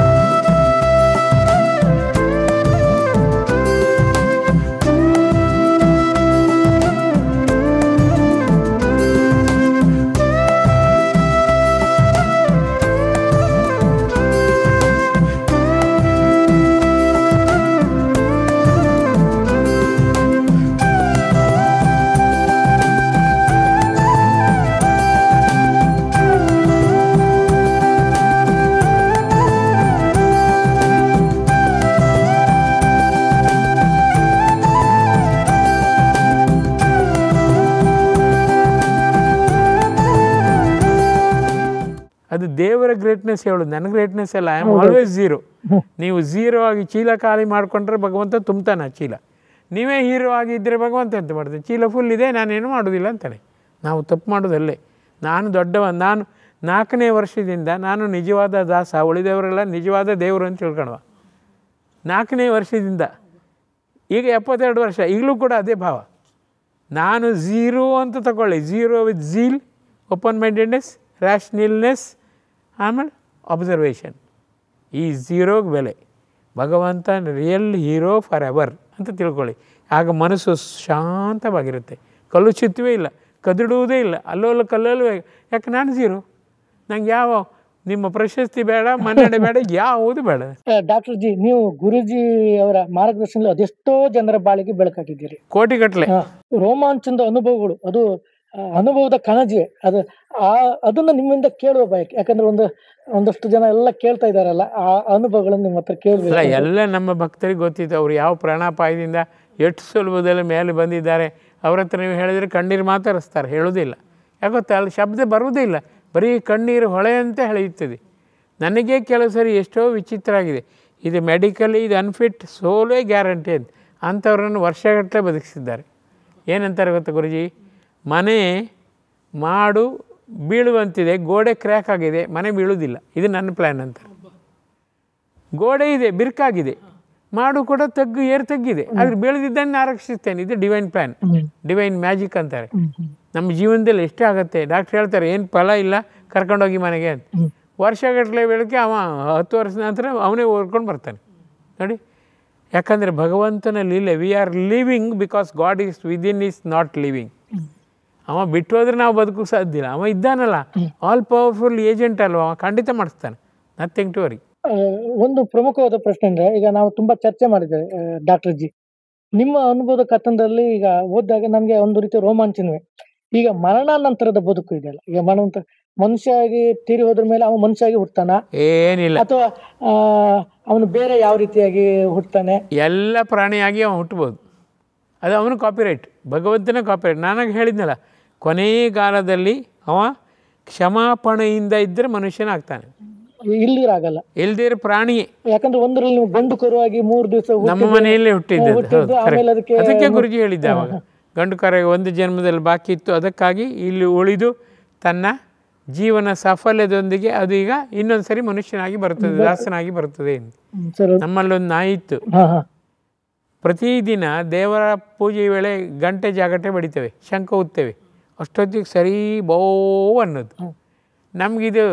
[SPEAKER 3] ಅದು ದೇವರ ಗ್ರೇಟ್ನೆಸ್ ಹೇಳೋದು ನನ್ನ ಗ್ರೇಟ್ನೆಸ್ ಅಲ್ಲ ಐ ಆಮ್ ಆಲ್ವೇಸ್ ಝೀರೋ ನೀವು ಝೀರೋ ಆಗಿ ಚೀಲ ಖಾಲಿ ಮಾಡಿಕೊಂಡ್ರೆ ಭಗವಂತ ತುಂಬ್ತಾನೆ ಆ ಚೀಲ ನೀವೇ ಹೀರೋ ಆಗಿದ್ದರೆ ಭಗವಂತ ಎಂತ ಮಾಡ್ತಾನೆ ಚೀಲ ಫುಲ್ ಇದೆ ನಾನೇನು ಮಾಡೋದಿಲ್ಲ ಅಂತಾನೆ ನಾವು ತಪ್ಪು ಮಾಡೋದಲ್ಲೇ ನಾನು ದೊಡ್ಡವ ನಾನು ನಾಲ್ಕನೇ ವರ್ಷದಿಂದ ನಾನು ನಿಜವಾದ ದಾಸ ಉಳಿದವರೆಲ್ಲ ನಿಜವಾದ ದೇವರು ಅಂತ ತಿಳ್ಕೊಳುವ ನಾಲ್ಕನೇ ವರ್ಷದಿಂದ ಈಗ ಎಪ್ಪತ್ತೆರಡು ವರ್ಷ ಈಗಲೂ ಕೂಡ ಅದೇ ಭಾವ ನಾನು ಝೀರೋ ಅಂತ ತಗೊಳ್ಳಿ zero with zeal open mindedness rationalness ಆಮೇಲೆ ಅಬ್ಸರ್ವೇಷನ್ ಈ ಝೀರೋಗೆ ಬೆಲೆ ಭಗವಂತ ರಿಯಲ್ ಹೀರೋ ಫಾರ್ ಎವರ್ ಅಂತ ತಿಳ್ಕೊಳ್ಳಿ ಆಗ ಮನಸ್ಸು ಶಾಂತವಾಗಿರುತ್ತೆ ಕಲುಷಿತವೇ ಇಲ್ಲ ಕದಡುವುದೇ ಇಲ್ಲ ಅಲ್ಲೋಲ್ಲ ಕಲ್ಲಲ್ಲೂ ಯಾಕೆ ನಾನು ಝೀರೋ ನಂಗೆ ಯಾವ ನಿಮ್ಮ ಪ್ರಶಸ್ತಿ ಬೇಡ ಮನ್ನಣೆ ಬೇಡ ಯಾವುದು ಬೇಡ
[SPEAKER 4] ಡಾಕ್ಟರ್ ಜಿ ನೀವು ಗುರುಜಿ ಅವರ ಮಾರ್ಗದರ್ಶನದಲ್ಲಿ ಅದೆಷ್ಟೋ ಜನರ ಬಾಳಿಗೆ ಬೆಳಕಾಗಿದ್ದೀರಿ
[SPEAKER 3] ಕೋಟಿಗಟ್ಟಲೆ
[SPEAKER 4] ಆ, ರೋಮಾಂಚನದ ಅನುಭವಗಳು ಅದು ಆ, ಅನುಭವದ ಕಣಜೆ ಅದು ಆ ಅದನ್ನ ನಿಮ್ಮಿಂದ ಕೇಳುವ ಬಯಕೆ ಯಾಕಂದ್ರೆ ಒಂದು ಒಂದಷ್ಟು ಜನ ಎಲ್ಲ ಕೇಳ್ತಾ ಇದಾರಲ್ಲ ಆ ಅನುಭವಗಳನ್ನು ನಿಮ್ಮ ಹತ್ರ
[SPEAKER 3] ಅಲ್ಲ
[SPEAKER 4] ಕೇಳ್ಬೇಕು
[SPEAKER 3] ಎಲ್ಲ ನಮ್ಮ ಭಕ್ತರಿಗೆ ಗೊತ್ತಿತ್ತು ಅವ್ರು ಯಾವ ಪ್ರಾಣಾಪಾಯದಿಂದ ಎಷ್ಟು ಸುಲಭದಲ್ಲಿ ಮೇಲೆ ಬಂದಿದ್ದಾರೆ ಅವ್ರ ಹತ್ರ ನೀವು ಹೇಳಿದರೆ ಕಣ್ಣೀರು ಮಾತಾಡಿಸ್ತಾರೆ ಹೇಳೋದಿಲ್ಲ ಯಾಗೊತ್ತಾ ಅಲ್ಲಿ ಶಬ್ದ ಬರುವುದಿಲ್ಲ ಬರೀ ಕಣ್ಣೀರು ಹೊಳೆಯಂತೆ ಹೆಳೆಯುತ್ತದೆ ನನಗೆ ಕೆಲವು ಸರಿ ಎಷ್ಟೋ ವಿಚಿತ್ರ ಆಗಿದೆ ಇದು ಮೆಡಿಕಲಿ ಇದು ಅನ್ಫಿಟ್ ಸೋಲೇ ಗ್ಯಾರಂಟಿ ಅಂತ ಅಂಥವ್ರನ್ನು ವರ್ಷಗಟ್ಟಲೆ ಬದುಕಿಸಿದ್ದಾರೆ ಏನಂತಾರೆ ಗೊತ್ತಾ ಗುರುಜಿ ಮನೆ ಮಾಡು ಬೀಳುವಂತಿದೆ ಗೋಡೆ ಕ್ರ್ಯಾಕ್ ಆಗಿದೆ ಮನೆ ಬೀಳುವುದಿಲ್ಲ ಇದು ನನ್ನ ಪ್ಲ್ಯಾನ್ ಅಂತ ಗೋಡೆ ಇದೆ ಬಿರುಕಾಗಿದೆ ಮಾಡು ಕೂಡ ತಗ್ಗು ಏರು ತಗ್ಗಿದೆ ಆದ್ರೆ ಬೆಳೆದಿದ್ದನ್ನು ಆರಕ್ಷಿಸ್ತೇನೆ ಇದು ಡಿವೈನ್ ಪ್ಲಾನ್ ಡಿವೈನ್ ಮ್ಯಾಜಿಕ್ ಅಂತಾರೆ ನಮ್ಮ ಜೀವನದಲ್ಲಿ ಎಷ್ಟೇ ಆಗುತ್ತೆ ಡಾಕ್ಟ್ರ್ ಹೇಳ್ತಾರೆ ಏನು ಫಲ ಇಲ್ಲ ಕರ್ಕೊಂಡೋಗಿ ಮನೆಗೆ ಅಂತ ವರ್ಷಗಟ್ಟಲೆ ಬೆಳಗ್ಗೆ ಅವ ಹತ್ತು ವರ್ಷದ ನಂತರ ಅವನೇ ಓದ್ಕೊಂಡು ಬರ್ತಾನೆ ನೋಡಿ ಯಾಕಂದರೆ ಭಗವಂತನ ಲೀಲೆ we are living because God is within is not living ಅವ ಬಿಟ್ಟು ಹೋದ್ರೆ ನಾವು ಬದುಕೋಕೆ ಸಾಧ್ಯ ಇಲ್ಲ ಅವ ಇದ್ದಾನಲ್ಲ ಆಲ್ ಪವರ್ಫುಲ್ ಏಜೆಂಟ್ ಅಲ್ವ ಅವ ಖಂಡಿತ ಮಾಡಿಸ್ತಾನೆ ನಥಿಂಗ್ ಟು ವರಿ
[SPEAKER 4] ಆ, ಒಂದು ಪ್ರಮುಖವಾದ ಪ್ರಶ್ನೆ ಅಂದ್ರೆ ಈಗ ನಾವು ತುಂಬಾ ಚರ್ಚೆ ಮಾಡಿದ್ದೇವೆ ಡಾಕ್ಟರ್ ಜಿ ನಿಮ್ಮ ಅನುಭವದ ಕಥನದಲ್ಲಿ ಈಗ ಓದಿದಾಗ ನಮ್ಗೆ ಒಂದು ರೀತಿ ರೋಮಾಂಚನವೇ ಈಗ ಮರಣಾನಂತರದ ಬದುಕು ಇದೆಯಲ್ಲ ಈಗ ಮರಣಾಂತರ ಮನುಷ್ಯ ಆಗಿ ತೀರಿ ಹೋದ್ರ ಮೇಲೆ ಅವನು ಮನುಷ್ಯ ಆಗಿ ಹುಟ್ತಾನ
[SPEAKER 3] ಏನಿಲ್ಲ
[SPEAKER 4] ಅಥವಾ ಆ, ಅವನು ಬೇರೆ ಯಾವ ರೀತಿಯಾಗಿ ಹುಟ್ತಾನೆ
[SPEAKER 3] ಎಲ್ಲ ಪ್ರಾಣಿಯಾಗಿ ಅವ ಹುಟ್ಬೋದು ಅದು ಅವನು ಕಾಪಿರೈಟ್ ಭಗವಂತನ ಕಾಪಿರೈಟ್ ನಾನಾಗ ಹೇಳಿದ್ನಲ್ಲ ಕೊನೆಗಾಲದಲ್ಲಿ ಅವ ಕ್ಷಮಾಪಣೆಯಿಂದ ಇದ್ದರೆ ಮನುಷ್ಯನಾಗ್ತಾನೆ
[SPEAKER 4] ಇಲ್ಲಿರಾಗಲ್ಲ
[SPEAKER 3] ಇಲ್ದಿರ ಪ್ರಾಣಿಯೇ
[SPEAKER 4] ಯಾಕಂದ್ರೆ ಒಂದರಲ್ಲಿ ನೀವು ಗಂಡು ಕರುವಾಗಿ ಮೂರು ದಿವಸ
[SPEAKER 3] ನಮ್ಮ ಮನೆಯಲ್ಲೇ ಹುಟ್ಟಿದ್ದು
[SPEAKER 4] ಹುಟ್ಟಿದ್ದು, ಆಮೇಲೆ ಅದಕ್ಕೆ
[SPEAKER 3] ಅದಕ್ಕೆ ಗುರುಜಿ ಹೇಳಿದ್ದೆ ಅವಾಗ ಗಂಡು ಕರೆಗೆ ಒಂದು ಜನ್ಮದಲ್ಲಿ ಬಾಕಿ ಇತ್ತು ಅದಕ್ಕಾಗಿ ಇಲ್ಲಿ ಉಳಿದು ತನ್ನ ಜೀವನ ಸಾಫಲ್ಯದೊಂದಿಗೆ ಅದು ಈಗ ಇನ್ನೊಂದು ಸರಿ ಮನುಷ್ಯನಾಗಿ ಬರುತ್ತದೆ ದಾಸನಾಗಿ ಬರುತ್ತದೆ ಅಂತ.
[SPEAKER 4] ಸರ್
[SPEAKER 3] ನಮ್ಮಲ್ಲೊಂದು ನಾಯಿ ಇತ್ತು
[SPEAKER 4] ಹಾ ಹಾ
[SPEAKER 3] ಪ್ರತಿದಿನ ದೇವರ ಪೂಜೆ ವೇಳೆ ಗಂಟೆ ಜಾಗಟೆ ಬಡಿತೇವೆ ಶಂಖ ಉತ್ತೇವೆ ಅಷ್ಟೊತ್ತಿಗೆ ಸರಿ ಬೋ ಅನ್ನೋದು ನಮಗಿದು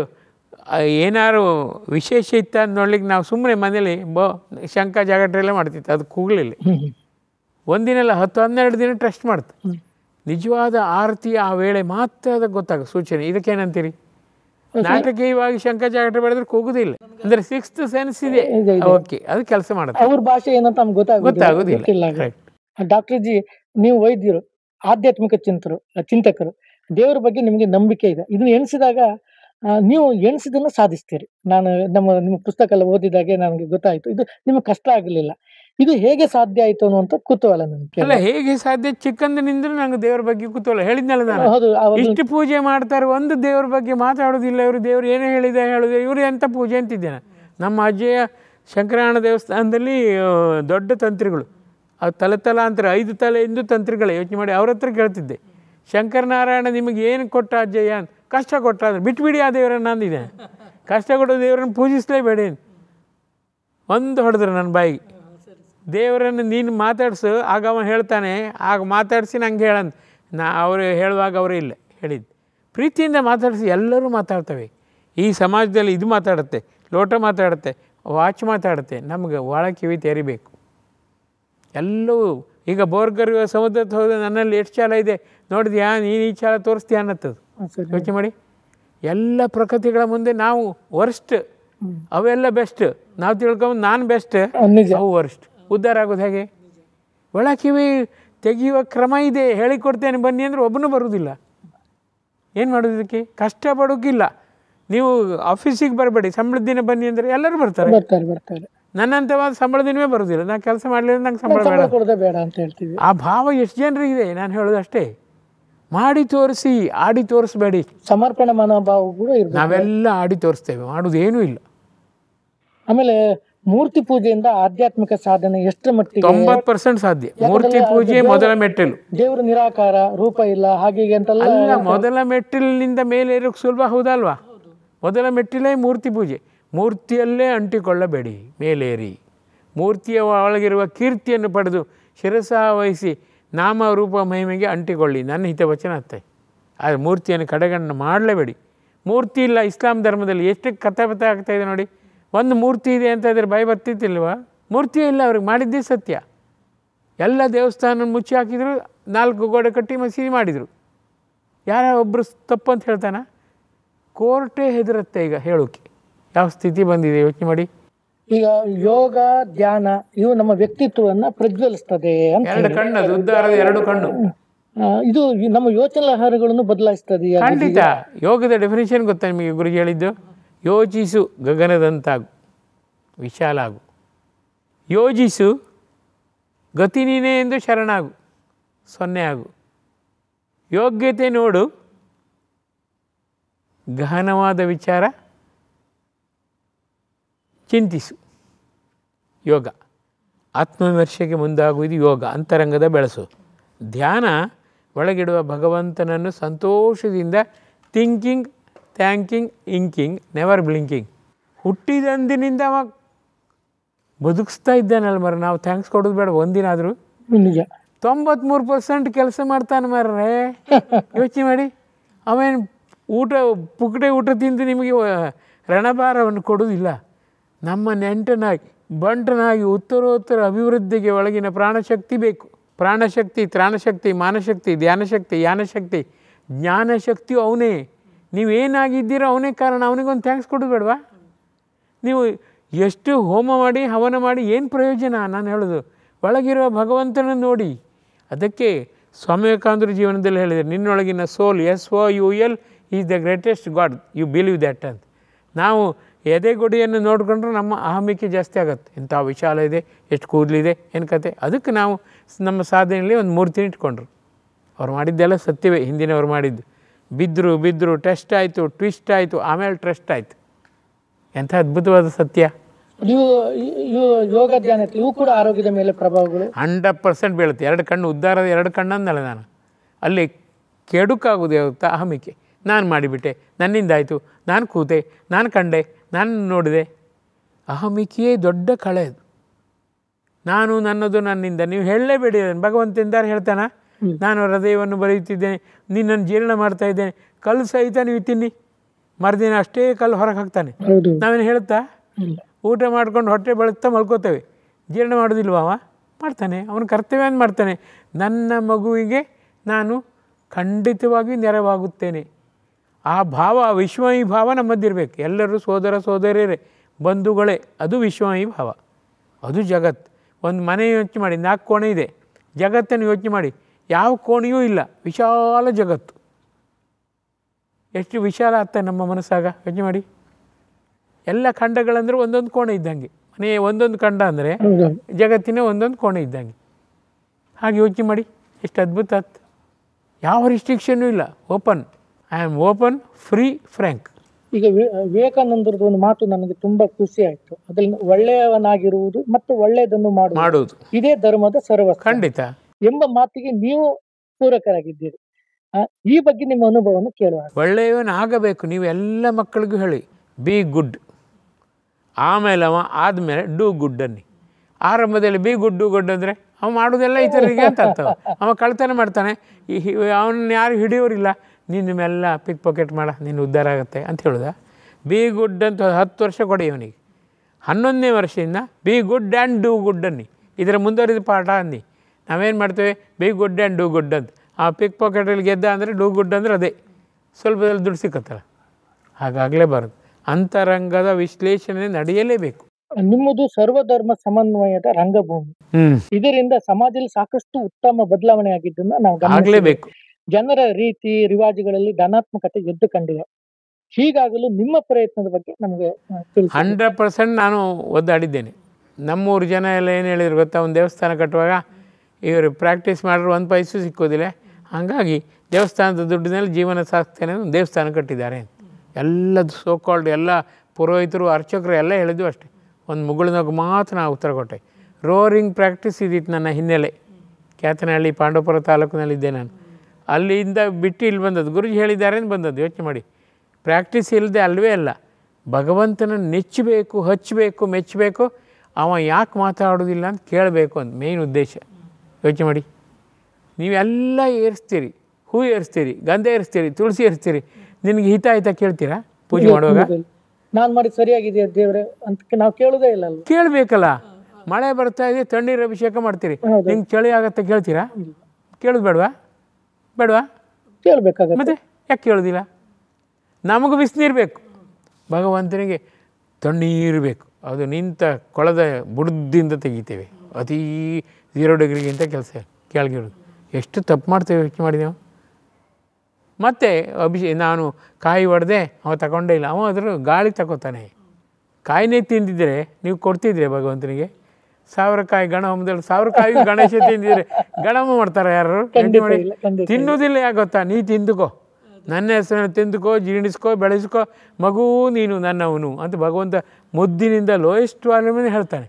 [SPEAKER 3] ಆ, ಏನಾರು ವಿಶೇಷ ಇತ್ತ ಅಂತ ನೋಡ್ಲಿಕ್ಕೆ ನಾವು ಸುಮ್ಮನೆ ಮನೇಲಿ ಬೋ ಶಂಕ ಜಾಗಟ್ರೆಲ್ಲ ಮಾಡ್ತಿತ್ತು ಅದು ಕೂಗಲಿಲ್ಲ
[SPEAKER 4] ಹ್ಮ್ ಹ್ಮ್.
[SPEAKER 3] ಒಂದಿನೆಲ್ಲ ಹತ್ತು ಹನ್ನೆರಡು ದಿನ ಟೆಸ್ಟ್ ಮಾಡ್ತು ನಿಜವಾದ ಆರತಿ ಆ ವೇಳೆ ಮಾತ್ರ ಅದಕ್ಕೆ ಗೊತ್ತಾಗ ಸೂಚನೆ ಇದಕ್ಕೇನಂತೀರಿ ನಾಟಕೀಯವಾಗಿ ಶಂಕ ಜಾಗಟೆ ಬೆಳೆದ್ರೆ ಕೂಗುದಿಲ್ಲ ಅಂದ್ರೆ ಸಿಕ್ಸ್ತ್ ಸೆನ್ಸ್ ಇದೆ
[SPEAKER 4] ಇದೆ, ಇದೆ.
[SPEAKER 3] ಓಕೆ ಅದು ಕೆಲಸ ಮಾಡುತ್ತೆ
[SPEAKER 4] ಅವ್ರ ಭಾಷೆ ಏನಂತ ನಮ್ಗೆ ಗೊತ್ತಾಗೋದಿಲ್ಲ
[SPEAKER 3] ಗೊತ್ತಾಗೋದಿಲ್ಲ
[SPEAKER 4] ಗೊತ್ತಿಲ್ಲ
[SPEAKER 3] Correct.
[SPEAKER 4] ಡಾಕ್ಟರ್ ಜಿ ನೀವು ವೈದ್ಯರು ಆಧ್ಯಾತ್ಮಿಕ ಚಿಂತರು ಚಿಂತಕರು ದೇವರ ಬಗ್ಗೆ ನಿಮಗೆ ನಂಬಿಕೆ ಇದೆ ಇದನ್ನ ಎಣಿಸಿದಾಗ ಆ, ನೀವು ಎಣಿಸಿದನ್ನ ಸಾಧಿಸ್ತೀರಿ ನಾನು ನಮ್ಮ ನಿಮ್ಮ ಪುಸ್ತಕ ಎಲ್ಲ ಓದಿದಾಗೆ ನನಗೆ ಗೊತ್ತಾಯ್ತು ಇದು ನಿಮಗೆ ಕಷ್ಟ ಆಗಲಿಲ್ಲ ಇದು ಹೇಗೆ ಸಾಧ್ಯ ಆಯ್ತು ಅನ್ನುವಂಥ ಕುತೂಹಲ ನನಗೆ
[SPEAKER 3] ಅಲ್ಲ ಹೇಗೆ ಸಾಧ್ಯ ಚಿಕ್ಕಂದಿನಿಂದ ನಂಗೆ ದೇವರ ಬಗ್ಗೆ ಕೂತಲ್ಲ ಹೇಳಿದ್ನಲ್ಲ ನಾನು
[SPEAKER 4] ಹೌದು ಅವಾಗ
[SPEAKER 3] ಇಷ್ಟು ಪೂಜೆ ಮಾಡ್ತಾರೆ ಒಂದು ದೇವ್ರ ಬಗ್ಗೆ ಮಾತಾಡೋದಿಲ್ಲ ಇವರು ದೇವ್ರು ಏನೇ ಹೇಳಿದೆ ಹೇಳೋದು ಇವರು ಎಂಥ ಪೂಜೆ ಅಂತಿದ್ದೇನೆ ನಮ್ಮ ಅಜ್ಜೆಯ ಶಂಕರಾಯಣ ದೇವಸ್ಥಾನದಲ್ಲಿ ಆ, ದೊಡ್ಡ ತಂತ್ರಿಗಳು ಆ ತಲೆ ತಲಾಂತರ ಐದು ತಲೆ ಹಿಂದೂ ತಂತ್ರಿಗಳೇ ಯೋಚನೆ ಮಾಡಿ ಅವ್ರ ಹತ್ರ ಕೇಳ್ತಿದ್ದೆ ಶಂಕರನಾರಾಯಣ ನಿಮಗೆ ಏನು ಕೊಟ್ಟ ಅಜ್ಜಯ್ಯ ಅಂತ ಕಷ್ಟ ಕೊಟ್ಟ ಅಂದ್ರೆ ಬಿಟ್ಬಿಡಿ ಆ ದೇವರನ್ನ ಅಂದಿದೆ ಕಷ್ಟ ಕೊಡೋ ದೇವರನ್ನು ಪೂಜಿಸಲೇಬೇಡಿ ಒಂದು ಹೊಡೆದ್ರು ನನ್ನ ಬಾಯಿಗೆ ದೇವರನ್ನು ನೀನು ಮಾತಾಡ್ಸು ಆಗ ಅವ ಹೇಳ್ತಾನೆ ಆಗ ಮಾತಾಡಿಸಿ ನಂಗೆ ಹೇಳಂತ ನಾ ಅವರು ಹೇಳುವಾಗ ಅವರು ಇಲ್ಲ ಹೇಳಿದ್ದು ಪ್ರೀತಿಯಿಂದ ಮಾತಾಡಿಸಿ ಎಲ್ಲರೂ ಮಾತಾಡ್ತವೆ ಈ ಸಮಾಜದಲ್ಲಿ ಇದು ಮಾತಾಡುತ್ತೆ ಲೋಟ ಮಾತಾಡುತ್ತೆ ವಾಚ್ ಮಾತಾಡುತ್ತೆ ನಮಗೆ ಒಳ ಕಿವಿ ತೆರಿಬೇಕು ಎಲ್ಲವೂ ಈಗ ಬೋರ್ಗರ್ ಸಮುದ್ರಕ್ಕೆ ಹೋದ ನನ್ನಲ್ಲಿ ಎಷ್ಟು ಚಾಲ ಇದೆ ನೋಡಿದ್ಯಾ ನೀನು ಈ ಚಾಲ ತೋರಿಸ್ತೀಯ ಅನ್ನತ್ತದು
[SPEAKER 4] ಸರಿ.
[SPEAKER 3] ಯೋಚನೆ ಮಾಡಿ ಎಲ್ಲ ಪ್ರಕೃತಿಗಳ ಮುಂದೆ ನಾವು ವರ್ಸ್ಟ್ ಅವೆಲ್ಲ ಬೆಸ್ಟ್ ನಾವು ತಿಳ್ಕೊಂಡು ನಾನು ಬೆಸ್ಟ್
[SPEAKER 4] ಆ, ನಿಜ
[SPEAKER 3] ಅವು ವರ್ಸ್ಟ್ ಉದ್ಧಾರ ಆಗೋದು ಹೇಗೆ ಒಳ ಕಿವಿ ತೆಗೆಯುವ ಕ್ರಮ ಇದೆ ಹೇಳಿಕೊಡ್ತೇನೆ ಬನ್ನಿ ಅಂದರೆ ಒಬ್ಬನು ಬರುವುದಿಲ್ಲ ಏನು ಮಾಡೋದು ಇದಕ್ಕೆ ಕಷ್ಟಪಡೋಕ್ಕಿಲ್ಲ ನೀವು ಆಫೀಸಿಗೆ ಬರಬೇಡಿ ಸಂಬಳದ ದಿನ ಬನ್ನಿ ಅಂದರೆ ಎಲ್ಲರೂ ಬರ್ತಾರೆ
[SPEAKER 4] ಬರ್ತಾರೆ ಬರ್ತಾರೆ
[SPEAKER 3] ನನ್ನಂಥವಾದ ಸಂಬಳ ದಿನವೇ ಬರೋದಿಲ್ಲ ನಾನು ಕೆಲಸ ಮಾಡಲಿಲ್ಲ ನಂಗೆ ಸಂಬಳ ಬೇಡ
[SPEAKER 4] ಸಂಬಳ ಕೊಡೋದೇ ಬೇಡ ಅಂತ ಹೇಳ್ತೀವಿ
[SPEAKER 3] ಆ ಭಾವ ಎಷ್ಟು ಜನರಿಗಿದೆ ನಾನು ಹೇಳೋದು ಅಷ್ಟೇ ಮಾಡಿ ತೋರಿಸಿ ಆಡಿ ತೋರಿಸ್ಬೇಡಿ
[SPEAKER 4] ಸಮರ್ಪಣೆ ಮನೋಭಾವ ಕೂಡ ಇರ್ಬೇಕು
[SPEAKER 3] ನಾವೆಲ್ಲ ಆಡಿ ತೋರಿಸ್ತೇವೆ ಮಾಡೋದೇನೂ ಇಲ್ಲ
[SPEAKER 4] ಆಮೇಲೆ ಮೂರ್ತಿ ಪೂಜೆಯಿಂದ ಆಧ್ಯಾತ್ಮಿಕ ಸಾಧನೆ ಎಷ್ಟರ ಮಟ್ಟಿಗೆ
[SPEAKER 3] ತೊಂಬತ್ತು ಪರ್ಸೆಂಟ್ ಸಾಧ್ಯ ಮೂರ್ತಿ ಪೂಜೆ ಮೊದಲ ಮೆಟ್ಟಲು
[SPEAKER 4] ದೇವರು ನಿರಾಕಾರ ರೂಪ ಇಲ್ಲ ಹಾಗೆ ಹೀಗೆ ಅಂತೆಲ್ಲ
[SPEAKER 3] ಅಲ್ಲ ಮೊದಲ ಮೆಟ್ಟಿಲಿನಿಂದ ಮೇಲೆ ಏರೋಕ್ಕೆ ಸುಲಭ ಹೌದಲ್ವಾ ಮೊದಲ ಮೆಟ್ಟಿಲೇ ಮೂರ್ತಿ ಪೂಜೆ ಮೂರ್ತಿಯಲ್ಲೇ ಅಂಟಿಕೊಳ್ಳಬೇಡಿ ಮೇಲೇರಿ ಮೂರ್ತಿಯ ಒಳಗಿರುವ ಕೀರ್ತಿಯನ್ನು ಪಡೆದು ಶಿರಸ ವಹಿಸಿ ನಾಮ ರೂಪ ಮಹಿಮೆಗೆ ಅಂಟಿಕೊಳ್ಳಿ ನನ್ನ ಹಿತವಚನ ಅತ್ತೆ ಆದರೆ ಮೂರ್ತಿಯನ್ನು ಕಡೆಗಣನೆ ಮಾಡಲೇಬೇಡಿ ಮೂರ್ತಿ ಇಲ್ಲ ಇಸ್ಲಾಂ ಧರ್ಮದಲ್ಲಿ ಎಷ್ಟು ಕಥಾಪಥ ಆಗ್ತಾ ಇದೆ ನೋಡಿ ಒಂದು ಮೂರ್ತಿ ಇದೆ ಅಂತ ಇದ್ರೆ ಭಯ ಬರ್ತಿತ್ತಿಲ್ವಾ ಮೂರ್ತಿಯೇ ಇಲ್ಲ ಅವ್ರಿಗೆ ಮಾಡಿದ್ದೇ ಸತ್ಯ ಎಲ್ಲ ದೇವಸ್ಥಾನ ಮುಚ್ಚಿ ಹಾಕಿದ್ರು ನಾಲ್ಕು ಗೋಡೆ ಕಟ್ಟಿ ಮಸೀದಿ ಮಾಡಿದರು ಯಾರ ಒಬ್ಬರು ತಪ್ಪು ಅಂತ ಹೇಳ್ತಾನ ಕೋರ್ಟೇ ಹೆದರುತ್ತೆ ಈಗ ಹೇಳೋಕ್ಕೆ ಯಾವ ಸ್ಥಿತಿ ಬಂದಿದೆ ಯೋಚನೆ ಮಾಡಿ
[SPEAKER 4] ಈಗ ಯೋಗ ಧ್ಯಾನ ಇವು ನಮ್ಮ ವ್ಯಕ್ತಿತ್ವವನ್ನ ಪ್ರಜ್ವಲಿಸ್ತದೆ ಅಂತ
[SPEAKER 3] ಎರಡು ಕಣ್ಣು ಅದು ಉದ್ದಾರದ ಎರಡು ಕಣ್ಣು
[SPEAKER 4] ಆ, ಇದು ಈ ನಮ್ಮ ಯೋಚನಾಹಾರಗಳನ್ನು ಬದಲಾಯಿಸ್ತದೆ ಈ
[SPEAKER 3] ಖಂಡಿತ ಯೋಗದ ಡೆಫಿನೇಷನ್ ಗೊತ್ತಾ ನಿಮಗೆ ಗುರುಜಿ ಹೇಳಿದ್ದು ಯೋಚಿಸು ಗಗನದಂತಾಗು ವಿಶಾಲ ಆಗು ಯೋಜಿಸು ಗತಿ ನೀನೇ ಎಂದು ಶರಣಾಗು ಸೊನ್ನೆ ಆಗು ಯೋಗ್ಯತೆ ನೋಡು ಗಹನವಾದ ವಿಚಾರ ಚಿಂತಿಸು ಯೋಗ ಆತ್ಮವಿಮರ್ಶೆಗೆ ಮುಂದಾಗುವುದು ಯೋಗ ಅಂತರಂಗದ ಬೆಳೆಸು ಧ್ಯಾನ ಒಳಗಿಡುವ ಭಗವಂತನನ್ನು ಸಂತೋಷದಿಂದ thinking thanking inking never blinking ಹುಟ್ಟಿದಂದಿನಿಂದ ಅವ ಬದುಕಿಸ್ತಾ ಇದ್ದಾನಲ್ಲ ಮರ ನಾವು ಥ್ಯಾಂಕ್ಸ್ ಕೊಡೋದು ಬೇಡ ಒಂದಿನಾದರೂ
[SPEAKER 4] ನಿಜ
[SPEAKER 3] ತೊಂಬತ್ಮೂರು ಪರ್ಸೆಂಟ್ ಕೆಲಸ ಮಾಡ್ತಾನೆ ಮಾರ್ರೆ ಯೋಚನೆ ಮಾಡಿ ಅವೇನು ಊಟ ಪುಕ್ಕಟೆ ಊಟ ತಿಂದು ನಿಮಗೆ ವ- ರಣಭಾರವನ್ನು ಕೊಡುವುದಿಲ್ಲ ನಮ್ಮ ನೆಂಟನಾಗಿ ಬಂಟನಾಗಿ ಉತ್ತರೋತ್ತರ ಅಭಿವೃದ್ಧಿಗೆ ಒಳಗಿನ ಪ್ರಾಣಶಕ್ತಿ ಬೇಕು ಪ್ರಾಣಶಕ್ತಿ ತ್ರಾಣಶಕ್ತಿ ಮಾನಶಕ್ತಿ ಧ್ಯಾನಶಕ್ತಿ ಯಾನಶಕ್ತಿ ಜ್ಞಾನಶಕ್ತಿ ಅವನೇ ನೀವೇನಾಗಿದ್ದೀರೋ ಅವನೇ ಕಾರಣ ಅವನಿಗೊಂದು ಥ್ಯಾಂಕ್ಸ್ ಕೊಡೋದು ಬೇಡವಾ ನೀವು ಎಷ್ಟು ಹೋಮ ಮಾಡಿ ಹವನ ಮಾಡಿ ಏನು ಪ್ರಯೋಜನ ನಾನು ಹೇಳೋದು ಒಳಗಿರುವ ಭಗವಂತನ ನೋಡಿ ಅದಕ್ಕೆ ಸ್ವಾಮಿ ವಿವೇಕಾನಂದರು ಜೀವನದಲ್ಲಿ ಹೇಳಿದ್ದಾರೆ ನಿನ್ನೊಳಗಿನ soul S O U L is the greatest God you believe that ಅಂತ ನಾವು ಎದೆಗೊಡಿಯನ್ನು ನೋಡಿಕೊಂಡ್ರೆ ನಮ್ಮ ಅಹಮಿಕೆ ಜಾಸ್ತಿ ಆಗುತ್ತೆ ಇಂಥ ವಿಶಾಲ ಇದೆ ಎಷ್ಟು ಕೂದಲಿದೆ ಏನು ಕತೆ ಅದಕ್ಕೆ ನಾವು ಸ್- ನಮ್ಮ ಸಾಧನೆಯಲ್ಲಿ ಒಂದು ಮೂರ್ತಿನ ಇಟ್ಕೊಂಡ್ರು ಅವ್ರು ಮಾಡಿದ್ದೆಲ್ಲ ಸತ್ಯವೇ ಹಿಂದಿನವ್ರು ಮಾಡಿದ್ದು ಬಿದ್ದರು ಬಿದ್ದರು ಟೆಸ್ಟ್ ಆಯಿತು ಟ್ವಿಸ್ಟ್ ಆಯಿತು ಆಮೇಲೆ ಟ್ರಸ್ಟ್ ಆಯಿತು ಎಂಥ ಅದ್ಭುತವಾದ ಸತ್ಯ
[SPEAKER 4] ಇವು ಇವು ಯೋಗ ಧ್ಯಾನ ಇವು ಕೂಡ ಆರೋಗ್ಯದ ಮೇಲೆ ಪ್ರಭಾವಗಳು
[SPEAKER 3] ಹಂಡ್ರೆಡ್ ಪರ್ಸೆಂಟ್ ಬೀಳುತ್ತೆ ಎರಡು ಕಣ್ಣು ಉದ್ಧಾರದ ಎರಡು ಕಣ್ಣು ಅಂದಲ್ಲ ನಾನು ಅಲ್ಲಿ ಕೆಡುಕಾಗುವುದೇ ಹೊರತು ಅಹಮಿಕೆ ನಾನು ಮಾಡಿಬಿಟ್ಟೆ ನನ್ನಿಂದಾಯಿತು ನಾನು ಕೂತೆ ನಾನು ಕಂಡೆ ನಾನು ನೋಡಿದೆ ಅಹಮಿಕೆಯೇ ದೊಡ್ಡ ಕಳೆ ಅದು ನಾನು ನನ್ನದು ನನ್ನಿಂದ ನೀವು ಹೇಳಲೇಬೇಡಿ ಅದನ್ನು ಭಗವಂತಂದಾರು ಹೇಳ್ತಾನ ನಾನು ಹೃದಯವನ್ನು ಬರೆಯುತ್ತಿದ್ದೇನೆ ನಿನ್ನನ್ನು ಜೀರ್ಣ ಮಾಡ್ತಾ ಇದ್ದೇನೆ ಕಲ್ಲು ಸಹಿತ ನೀವು ತಿನ್ನಿ ಮರುದಿನ ಅಷ್ಟೇ ಕಲ್ಲು ಹೊರಗೆ ಹಾಕ್ತಾನೆ
[SPEAKER 4] ಹೌದು
[SPEAKER 3] ನಾವೇನು ಹೇಳುತ್ತಾ
[SPEAKER 4] ಇಲ್ಲ
[SPEAKER 3] ಊಟ ಮಾಡ್ಕೊಂಡು ಹೊಟ್ಟೆ ಬೆಳಗ್ತಾ ಮಲ್ಕೋತೇವೆ ಜೀರ್ಣ ಮಾಡೋದಿಲ್ವ ಅವ ಮಾಡ್ತಾನೆ ಅವನ ಕರ್ತವ್ಯ ಅಂತ ಮಾಡ್ತಾನೆ ನನ್ನ ಮಗುವಿಗೆ ನಾನು ಖಂಡಿತವಾಗಿ ನೆರವಾಗುತ್ತೇನೆ ಆ ಭಾವ ಆ ವಿಶ್ವಮಯಿ ಭಾವ ನಮ್ಮದಿರಬೇಕು ಎಲ್ಲರೂ ಸೋದರ ಸೋದರಿಯರೇ ಬಂಧುಗಳೇ ಅದು ವಿಶ್ವಮಯಿ ಭಾವ ಅದು ಜಗತ್ ಒಂದು ಮನೆ ಯೋಚನೆ ಮಾಡಿ ನಾಲ್ಕು ಕೋಣೆ ಇದೆ ಜಗತ್ತನ್ನು ಯೋಚನೆ ಮಾಡಿ ಯಾವ ಕೋಣೆಯೂ ಇಲ್ಲ ವಿಶಾಲ ಜಗತ್ತು ಎಷ್ಟು ವಿಶಾಲ ಆಗ್ತದೆ ನಮ್ಮ ಮನಸ್ಸಾಗ ಯೋಚನೆ ಮಾಡಿ ಎಲ್ಲ ಖಂಡಗಳಂದ್ರೆ ಒಂದೊಂದು ಕೋಣೆ ಇದ್ದಂಗೆ ಮನೆ ಒಂದೊಂದು ಖಂಡ ಅಂದರೆ
[SPEAKER 4] ಹೌದು
[SPEAKER 3] ಜಗತ್ತಿನ ಒಂದೊಂದು ಕೋಣೆ ಇದ್ದಂಗೆ ಹಾಗೆ ಯೋಚನೆ ಮಾಡಿ ಎಷ್ಟು ಅದ್ಭುತ ಆಯ್ತು ಯಾವ ರಿಸ್ಟ್ರಿಕ್ಷನ್ನೂ ಇಲ್ಲ open I am open free frank
[SPEAKER 4] ಈಗ ವಿ- ವಿವೇಕಾನಂದರದ್ದು ಒಂದು ಮಾತು ನನಗೆ ತುಂಬಾ ಖುಷಿ ಆಯ್ತು ಅದ್ರಲ್ಲಿ ಒಳ್ಳೆಯವನಾಗಿರುವುದು ಮತ್ತು ಒಳ್ಳೆಯದನ್ನು ಮಾಡುವುದು
[SPEAKER 3] ಮಾಡೋದು
[SPEAKER 4] ಇದೇ ಧರ್ಮದ ಸರ್ವಸ್ವ
[SPEAKER 3] ಖಂಡಿತ
[SPEAKER 4] ಎಂಬ ಮಾತಿಗೆ ನೀವು ಪೂರಕರಾಗಿದ್ದೀರಿ ಆ, ಈ ಬಗ್ಗೆ ನಿಮ್ಮ ಅನುಭವವನ್ನು ಕೇಳುವ
[SPEAKER 3] ಒಳ್ಳೆಯವನು ಆಗಬೇಕು ನೀವು ಎಲ್ಲ ಮಕ್ಕಳಿಗೂ ಹೇಳಿ ಬಿ ಗುಡ್ ಆಮೇಲೆ ಅವ ಆದಮೇಲೆ ಡೂ ಗುಡ್ ಅನ್ನಿ ಆರಂಭದಲ್ಲಿ ಬಿ ಗುಡ್ ಡೂ ಗುಡ್ ಅಂದರೆ ಅವ ಮಾಡೋದೆಲ್ಲ ಇತರರಿಗೆ ಅಂತ ಅರ್ಥ ಅವ ಕಳ್ತನ ಮಾಡ್ತಾನೆ ಈ ಅವನ್ನ ಯಾರು ಹಿಡಿಯೋರಿಲ್ಲ ನೀನು ನಿಮ್ಮೆಲ್ಲ ಪಿಕ್ ಪಾಕೆಟ್ ಮಾಡ ನೀನು ಉದ್ಧಾರ ಆಗುತ್ತೆ ಅಂತ ಹೇಳುದ ಬಿ ಗುಡ್ ಅಂತ ಹತ್ತು ವರ್ಷ ಕೊಡಿ ಅವನಿಗೆ ಹನ್ನೊಂದನೇ ವರ್ಷದಿಂದ be good and do good ಅನ್ನಿ ಇದರ ಮುಂದುವರಿದ ಪಾಠ ಅನ್ನಿ ನಾವೇನು ಮಾಡ್ತೇವೆ be good and do good ಅಂತ ಆ ಪಿಕ್ ಪಾಕೆಟಲ್ಲಿ ಗೆದ್ದ ಅಂದರೆ ಡೂ ಗುಡ್ ಅಂದರೆ ಅದೇ ಸ್ವಲ್ಪದಲ್ಲಿ ದುಡ್ಡು ಸಿಕ್ಕತ್ತಲ್ಲ ಹಾಗಾಗಲೇಬಾರದು ಅಂತರಂಗದ ವಿಶ್ಲೇಷಣೆ ನಡೆಯಲೇಬೇಕು
[SPEAKER 4] ನಿಮ್ಮದು ಸರ್ವಧರ್ಮ ಸಮನ್ವಯದ ರಂಗಭೂಮಿ
[SPEAKER 3] ಹ್ಞೂ
[SPEAKER 4] ಇದರಿಂದ ಸಮಾಜದಲ್ಲಿ ಸಾಕಷ್ಟು ಉತ್ತಮ ಬದಲಾವಣೆ ಆಗಿದ್ದನ್ನ ನಾವು ಗಮನಿಸಿದ್ದೇವೆ.
[SPEAKER 3] ಆಗಲೇಬೇಕು
[SPEAKER 4] ಜನರ ರೀತಿ ರಿವಾಜುಗಳಲ್ಲಿ ಧನಾತ್ಮಕತೆ ಎದ್ದು ಕಂಡಿದೆ ಹೀಗಾಗಲು ನಿಮ್ಮ ಪ್ರಯತ್ನದ ಬಗ್ಗೆ ನಮಗೆ ಆ, ತಿಳಿಸಿ
[SPEAKER 3] ಹಂಡ್ರೆಡ್ ಪರ್ಸೆಂಟ್ ನಾನು ಒದ್ದಾಡಿದ್ದೇನೆ ನಮ್ಮೂರು ಜನ ಎಲ್ಲ ಏನು ಹೇಳಿದ್ರು ಗೊತ್ತಾ ಒಂದು ದೇವಸ್ಥಾನ ಕಟ್ಟುವಾಗ ಇವರು ಪ್ರಾಕ್ಟೀಸ್ ಮಾಡಿದ್ರು ಒಂದು ಪೈಸು ಸಿಕ್ಕೋದಿಲ್ಲ ಹಾಗಾಗಿ ದೇವಸ್ಥಾನದ ದುಡ್ಡಿನಲ್ಲಿ ಜೀವನ ಸಾಕ್ತೇನೆ ಅಂತ ಒಂದು ದೇವಸ್ಥಾನ ಕಟ್ಟಿದ್ದಾರೆ ಅಂತ ಎಲ್ಲದು ಸೋಕಾಲ್ಡ್ ಎಲ್ಲ ಪುರೋಹಿತರು ಅರ್ಚಕರು ಎಲ್ಲ ಹೇಳಿದ್ವು ಅಷ್ಟೇ ಒಂದು ಮುಗುಳಿನಾಗ ಮಾತ್ರ ನಾನು ಉತ್ತರ ಕೊಟ್ಟೆ ರೋರಿಂಗ್ ಪ್ರಾಕ್ಟೀಸ್ ಇದ್ದಿತ್ತು ನನ್ನ ಹಿನ್ನೆಲೆ ಕ್ಯಾತನಹಳ್ಳಿ ಪಾಂಡವಪುರ ತಾಲೂಕಿನಲ್ಲಿದ್ದೆ ನಾನು ಅಲ್ಲಿಂದ ಬಿಟ್ಟು ಇಲ್ಲಿ ಬಂದದ್ದು ಗುರುಜಿ ಹೇಳಿದ್ದಾರೆ ಅಂತ ಬಂದದ್ದು ಯೋಚನೆ ಮಾಡಿ ಪ್ರಾಕ್ಟೀಸ್ ಇಲ್ಲದೆ ಅಲ್ವೇ ಅಲ್ಲ ಭಗವಂತನ ನೆಚ್ಚಬೇಕು ಹಚ್ಚಬೇಕು ಮೆಚ್ಚಬೇಕು ಅವ ಯಾಕೆ ಮಾತಾಡೋದಿಲ್ಲ ಅಂತ ಕೇಳಬೇಕು ಅಂತ ಮೇಯ್ನ್ ಉದ್ದೇಶ ಯೋಚನೆ ಮಾಡಿ ನೀವೆಲ್ಲ ಏರಿಸ್ತೀರಿ ಹೂ ಏರಿಸ್ತೀರಿ ಗಂಧ ಏರಿಸ್ತೀರಿ ತುಳಸಿ ಏರಿಸ್ತೀರಿ ನಿನಗೆ ಹಿತ ಹಿತ ಕೇಳ್ತೀರಾ ಪೂಜೆ ಮಾಡುವಾಗ
[SPEAKER 4] ನಾನ್ ಮಾಡಿ ಸರಿಯಾಗಿದೆಯಾ ದೇವ್ರೆ ಅಂತ ನಾವು ಕೇಳುದೇ ಇಲ್ಲ ಅಲ್ವಾ
[SPEAKER 3] ಕೇಳಬೇಕಲ್ಲ ಮಳೆ ಬರ್ತಾ ಇದೆ ತಣ್ಣೀರು ಅಭಿಷೇಕ ಮಾಡ್ತೀರಿ
[SPEAKER 4] ಹೌದು.
[SPEAKER 3] ನಿಂಗೆ ಚಳಿ ಆಗತ್ತೆ ಕೇಳ್ತೀರಾ ಕೇಳೋದು ಬೇಡವಾ ಬೇಡವಾ
[SPEAKER 4] ಕೇಳ್ಬೇಕಾಗತ್ತೆ
[SPEAKER 3] ಮತ್ತೆ ಯಾಕೆ ಕೇಳೋದಿಲ್ಲ ನಮಗೂ ಬಿಸಿನೀರು ಬೇಕು ಭಗವಂತನಿಗೆ ತಣ್ಣೀರು ಬೇಕು ಅದು ನಿಂತ ಕೊಳದ ಬುಡದಿಂದ ತೆಗಿತೇವೆ ಅತೀ ಝೀರೋ ಡಿಗ್ರಿಗಿಂತ ಕೆಲಸ ಕೆಳಗಿರೋದು ಎಷ್ಟು ತಪ್ಪು ಮಾಡ್ತೇವೆ ಯೋಚನೆ ಮಾಡಿ ನಾವು ಮತ್ತು ಅಭಿಷೇ ನಾನು ಕಾಯಿ ಹೊಡೆದೆ ಅವ ತಗೊಂಡೇ ಇಲ್ಲ ಅವ ಅದ್ರ ಗಾಳಿ ತಗೋತಾನೆ ಕಾಯಿನೇ ತಿಂದಿದ್ರೆ ನೀವು ಕೊಡ್ತಿದ್ರೆ ಭಗವಂತನಿಗೆ ಸಾವಿರ ಕಾಯಿ ಗಣ ಹೋಮದಲ್ಲಿ ಸಾವಿರ ಕಾಯಿ ಗಣೇಶ ತಿಂದಿದ್ರೆ ಗಣಮ ಮಾಡ್ತಾರೆ ಯಾರು ಯೋಚ್ನೆ ಮಾಡಿ
[SPEAKER 4] ಇಲ್ಲ, ಖಂಡಿತ
[SPEAKER 3] ತಿನ್ನೋದಿಲ್ಲ ಯಾಕೆ ಗೊತ್ತಾ ನೀ ತಿಂದುಕೋ ನನ್ನ ಹೆಸರನ್ನು ತಿಂದುಕೋ ಜೀರ್ಣಿಸ್ಕೋ ಬೆಳೆಸ್ಕೋ ಮಗು ನೀನು ನನ್ನವನು ಅಂತ ಭಗವಂತ ಮುದ್ದಿನಿಂದ ಲೋಯೆಸ್ಟ್ ವಾಲ್ಯೂಮಲ್ಲಿ ಹೇಳ್ತಾನೆ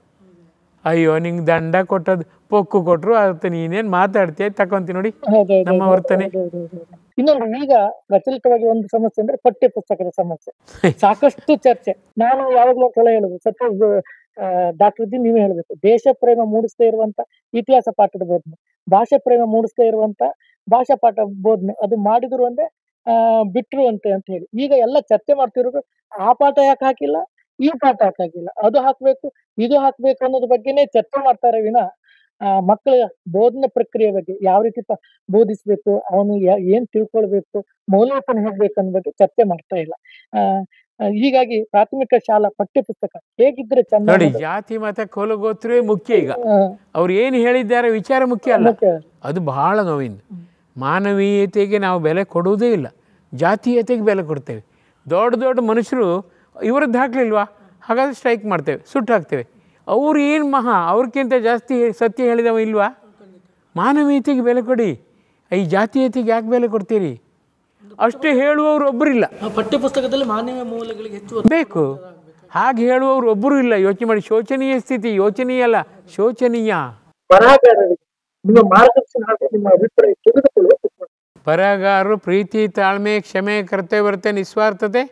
[SPEAKER 3] ಅಯ್ಯೋ ನಿಂಗೆ ದಂಡ ಕೊಟ್ಟದ್ದು ಪೊಕ್ಕು ಕೊಟ್ಟರು ಅದಕ್ಕೆ ನೀನೇನು ಮಾತಾಡ್ತೀಯ ತಕೊಂತೀನಿ ನೋಡಿ
[SPEAKER 4] ಹೌದೌದು
[SPEAKER 3] ನಮ್ಮ ವರ್ತನೆ
[SPEAKER 4] ಇನ್ನೊಂದು ಈಗ ಪ್ರಚಲಿತವಾಗಿ ಒಂದು ಸಮಸ್ಯೆ ಅಂದ್ರೆ ಪಠ್ಯ ಪುಸ್ತಕದ ಸಮಸ್ಯೆ ಸಾಕಷ್ಟು ಚರ್ಚೆ ನಾನು ಯಾವಾಗ್ಲೂ ಒಂದ್ ಸಲ ಹೇಳುದು ಸಪೋಸ್ ಡಾಕ್ಟರ್ ಜಿ ನೀವೇ ಹೇಳ್ಬೇಕು ದೇಶ ಪ್ರೇಮ ಮೂಡಿಸ್ತಾ ಇರುವಂತ ಇತಿಹಾಸ ಪಾಠದ ಬೋಧನೆ ಭಾಷೆ ಪ್ರೇಮ ಮೂಡಿಸ್ತಾ ಇರುವಂತ ಭಾಷಾ ಪಾಠ ಬೋಧನೆ ಅದು ಮಾಡಿದ್ರು ಅಂದ್ರೆ ಆ ಬಿಟ್ರು ಅಂತೆ ಅಂತ ಹೇಳಿ ಈಗ ಎಲ್ಲ ಚರ್ಚೆ ಮಾಡ್ತಿರೋದು ಆ ಪಾಠ ಯಾಕೆ ಹಾಕಿಲ್ಲ ಈ ಪಾಠ ಯಾಕೆ ಹಾಕಿಲ್ಲ ಅದು ಹಾಕ್ಬೇಕು ಇದು ಹಾಕ್ಬೇಕು ಅನ್ನೋದ್ರ ಬಗ್ಗೆನೇ ಚರ್ಚೆ ಮಾಡ್ತಾರೆ ವಿನ ಆ ಮಕ್ಕಳ ಬೋಧನೆ ಪ್ರಕ್ರಿಯೆ ಬಗ್ಗೆ ಯಾವ ರೀತಿ ಪ- ಬೋಧಿಸ್ಬೇಕು ಅವನು ಯಾ- ಏನ್ ತಿಳ್ಕೊಳ್ಬೇಕು ಮೌಲ್ಯಮಾಪನ ಹೋಗ್ಬೇಕು ಅನ್ನೋ ಬಗ್ಗೆ ಚರ್ಚೆ ಮಾಡ್ತಾ ಇಲ್ಲ ಆ ಆ, ಹೀಗಾಗಿ ಪ್ರಾಥಮಿಕ ಶಾಲಾ ಪಠ್ಯ ಪುಸ್ತಕ ಹೇಗಿದ್ರೆ ಚಂದ
[SPEAKER 3] ನೋಡಿ
[SPEAKER 4] ಅನ್ನೋದು,
[SPEAKER 3] ಜಾತಿ ಮತ ಕೊಲಗೋತ್ರವೇ ಮುಖ್ಯ ಈಗ
[SPEAKER 4] ಆ,
[SPEAKER 3] ಅವ್ರು ಏನು ಹೇಳಿದ್ದಾರೆ ವಿಚಾರ ಮುಖ್ಯ ಅಲ್ಲ
[SPEAKER 4] ಮುಖ್ಯ.
[SPEAKER 3] ಅದು ಬಹಳ ನೋವಿಂದ ಮಾನವೀಯತೆಗೆ ನಾವು ಬೆಲೆ ಕೊಡುವುದೇ ಇಲ್ಲ ಜಾತೀಯತೆಗೆ ಬೆಲೆ ಕೊಡ್ತೇವೆ ದೊಡ್ಡ ದೊಡ್ಡ ಮನುಷ್ಯರು ಇವರದ್ದು ಹಾಕ್ಲಿಲ್ವಾ ಹಾಗಾದ್ರೆ ಸ್ಟ್ರೈಕ್ ಮಾಡ್ತೇವೆ ಸುಟ್ಟು ಹಾಕ್ತೇವೆ ಅವ್ರು ಏನು ಮಹಾ ಅವ್ರಿಗಿಂತ ಜಾಸ್ತಿ ಸತ್ಯ ಹೇಳಿದವ ಇಲ್ವಾ ಮಾನವೀಯತೆಗೆ ಬೆಲೆ ಕೊಡಿ ಈ ಜಾತೀಯತೆಗೆ ಯಾಕೆ ಬೆಲೆ ಕೊಡ್ತೀರಿ ಅಷ್ಟು ಹೇಳುವವರು ಒಬ್ಬರಿಲ್ಲ
[SPEAKER 5] ಆ ಪಠ್ಯ ಪುಸ್ತಕದಲ್ಲಿ ಮಾನವೀಯ ಮೌಲ್ಯಗಳಿಗೆ ಹೆಚ್ಚು ಒತ್ತು
[SPEAKER 3] ಬೇಕು ಹಾಗೆ ಹೇಳುವವರು ಒಬ್ಬರು ಇಲ್ಲ ಯೋಚನೆ ಮಾಡಿ ಶೋಚನೀಯ ಸ್ಥಿತಿ ಯೋಚನೀಯ ಅಲ್ಲ ಶೋಚನೀಯ
[SPEAKER 4] ಬರಹಗಾರರಿಗೆ ನಿಮ್ಮ ಮಾರ್ಗದರ್ಶನ ಹಾಗೂ ನಿಮ್ಮ ಅಭಿಪ್ರಾಯ ತಿಳಿದುಕೊಳ್ಳುವ ಪುಸ್ತಕ.
[SPEAKER 3] ಬರಹಗಾರರು ಪ್ರೀತಿ ತಾಳ್ಮೆ ಕ್ಷಮೆ ಕರ್ತವ್ಯತೆ ನಿಸ್ವಾರ್ಥತೆ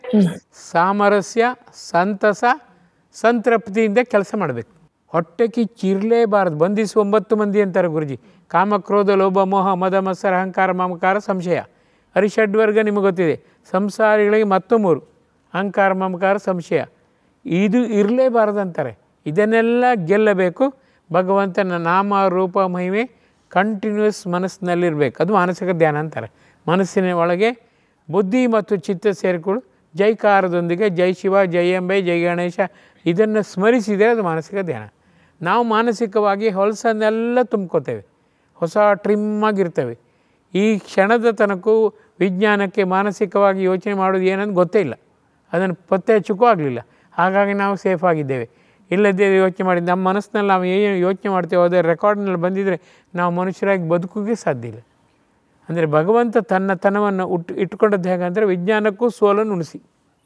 [SPEAKER 3] ಸಾಮರಸ್ಯ ಸಂತಸ ಸಂತೃಪ್ತಿಯಿಂದ ಕೆಲಸ ಮಾಡಬೇಕು ಹೊಟ್ಟೆ ಕಿಚ್ಚಿರಲೇಬಾರದು ಬಂಧಿಸಿ ಒಂಬತ್ತು ಮಂದಿ ಅಂತಾರೆ ಗುರುಜಿ ಕಾಮಕ್ರೋಧ ಲೋಭ ಮೋಹ ಮದ ಮತ್ಸರ ಅಹಂಕಾರ ಮಮಕಾರ ಸಂಶಯ ಅರಿಷಡ್ವರ್ಗ ನಿಮಗೆ ಗೊತ್ತಿದೆ ಸಂಸಾರಿಗಳಿಗೆ ಮತ್ತೊಮ್ಮೂರು ಅಹಂಕಾರ ಮಮಕಾರ ಸಂಶಯ ಇದು ಇರಲೇಬಾರದಂತಾರೆ ಇದನ್ನೆಲ್ಲ ಗೆಲ್ಲಬೇಕು ಭಗವಂತನ ನಾಮ ರೂಪ ಮಹಿಮೆ ಕಂಟಿನ್ಯೂಸ್ ಮನಸ್ಸಿನಲ್ಲಿರಬೇಕು ಅದು ಮಾನಸಿಕ ಧ್ಯಾನ ಅಂತಾರೆ ಮನಸ್ಸಿನ ಒಳಗೆ ಬುದ್ಧಿ ಮತ್ತು ಚಿತ್ತ ಸೇರಿಕೊಳ್ಳು ಜೈಕಾರದೊಂದಿಗೆ ಜೈ ಶಿವ ಜೈ ಅಂಬೆ ಜೈ ಗಣೇಶ ಇದನ್ನು ಸ್ಮರಿಸಿದರೆ ಅದು ಮಾನಸಿಕ ಧ್ಯಾನ ನಾವು ಮಾನಸಿಕವಾಗಿ ಹೊಲಸನ್ನೆಲ್ಲ ತುಂಬ್ಕೋತೇವೆ ಹೊಸ ಟ್ರಿಮ್ ಆಗಿರ್ತೇವೆ ಈ ಕ್ಷಣದ ತನಕೂ ವಿಜ್ಞಾನಕ್ಕೆ ಮಾನಸಿಕವಾಗಿ ಯೋಚನೆ ಮಾಡೋದು ಏನಂತ ಗೊತ್ತೇ ಇಲ್ಲ ಅದನ್ನು ಪತ್ತೆ ಹಚ್ಚಕ್ಕೂ ಆಗಲಿಲ್ಲ ಹಾಗಾಗಿ ನಾವು ಸೇಫ್ ಆಗಿದ್ದೇವೆ ಇಲ್ಲದೇ ಯೋಚನೆ ಮಾಡಿ ನಮ್ಮ ಮನಸ್ಸಿನಲ್ಲಿ ನಾವು ಏನು ಯೋಚನೆ ಮಾಡ್ತೇವೆ ಅದೇ ರೆಕಾರ್ಡ್ನಲ್ಲಿ ಬಂದಿದ್ದರೆ ನಾವು ಮನುಷ್ಯರಾಗಿ ಬದುಕೋಕ್ಕೆ ಸಾಧ್ಯ ಇಲ್ಲ ಅಂದರೆ ಭಗವಂತ ತನ್ನ ತನವನ್ನು ಉಟ್ ಇಟ್ಕೊಂಡದ್ದು ಹೇಗಂದರೆ ವಿಜ್ಞಾನಕ್ಕೂ ಸೋಲನ್ನು ಉಣಿಸಿ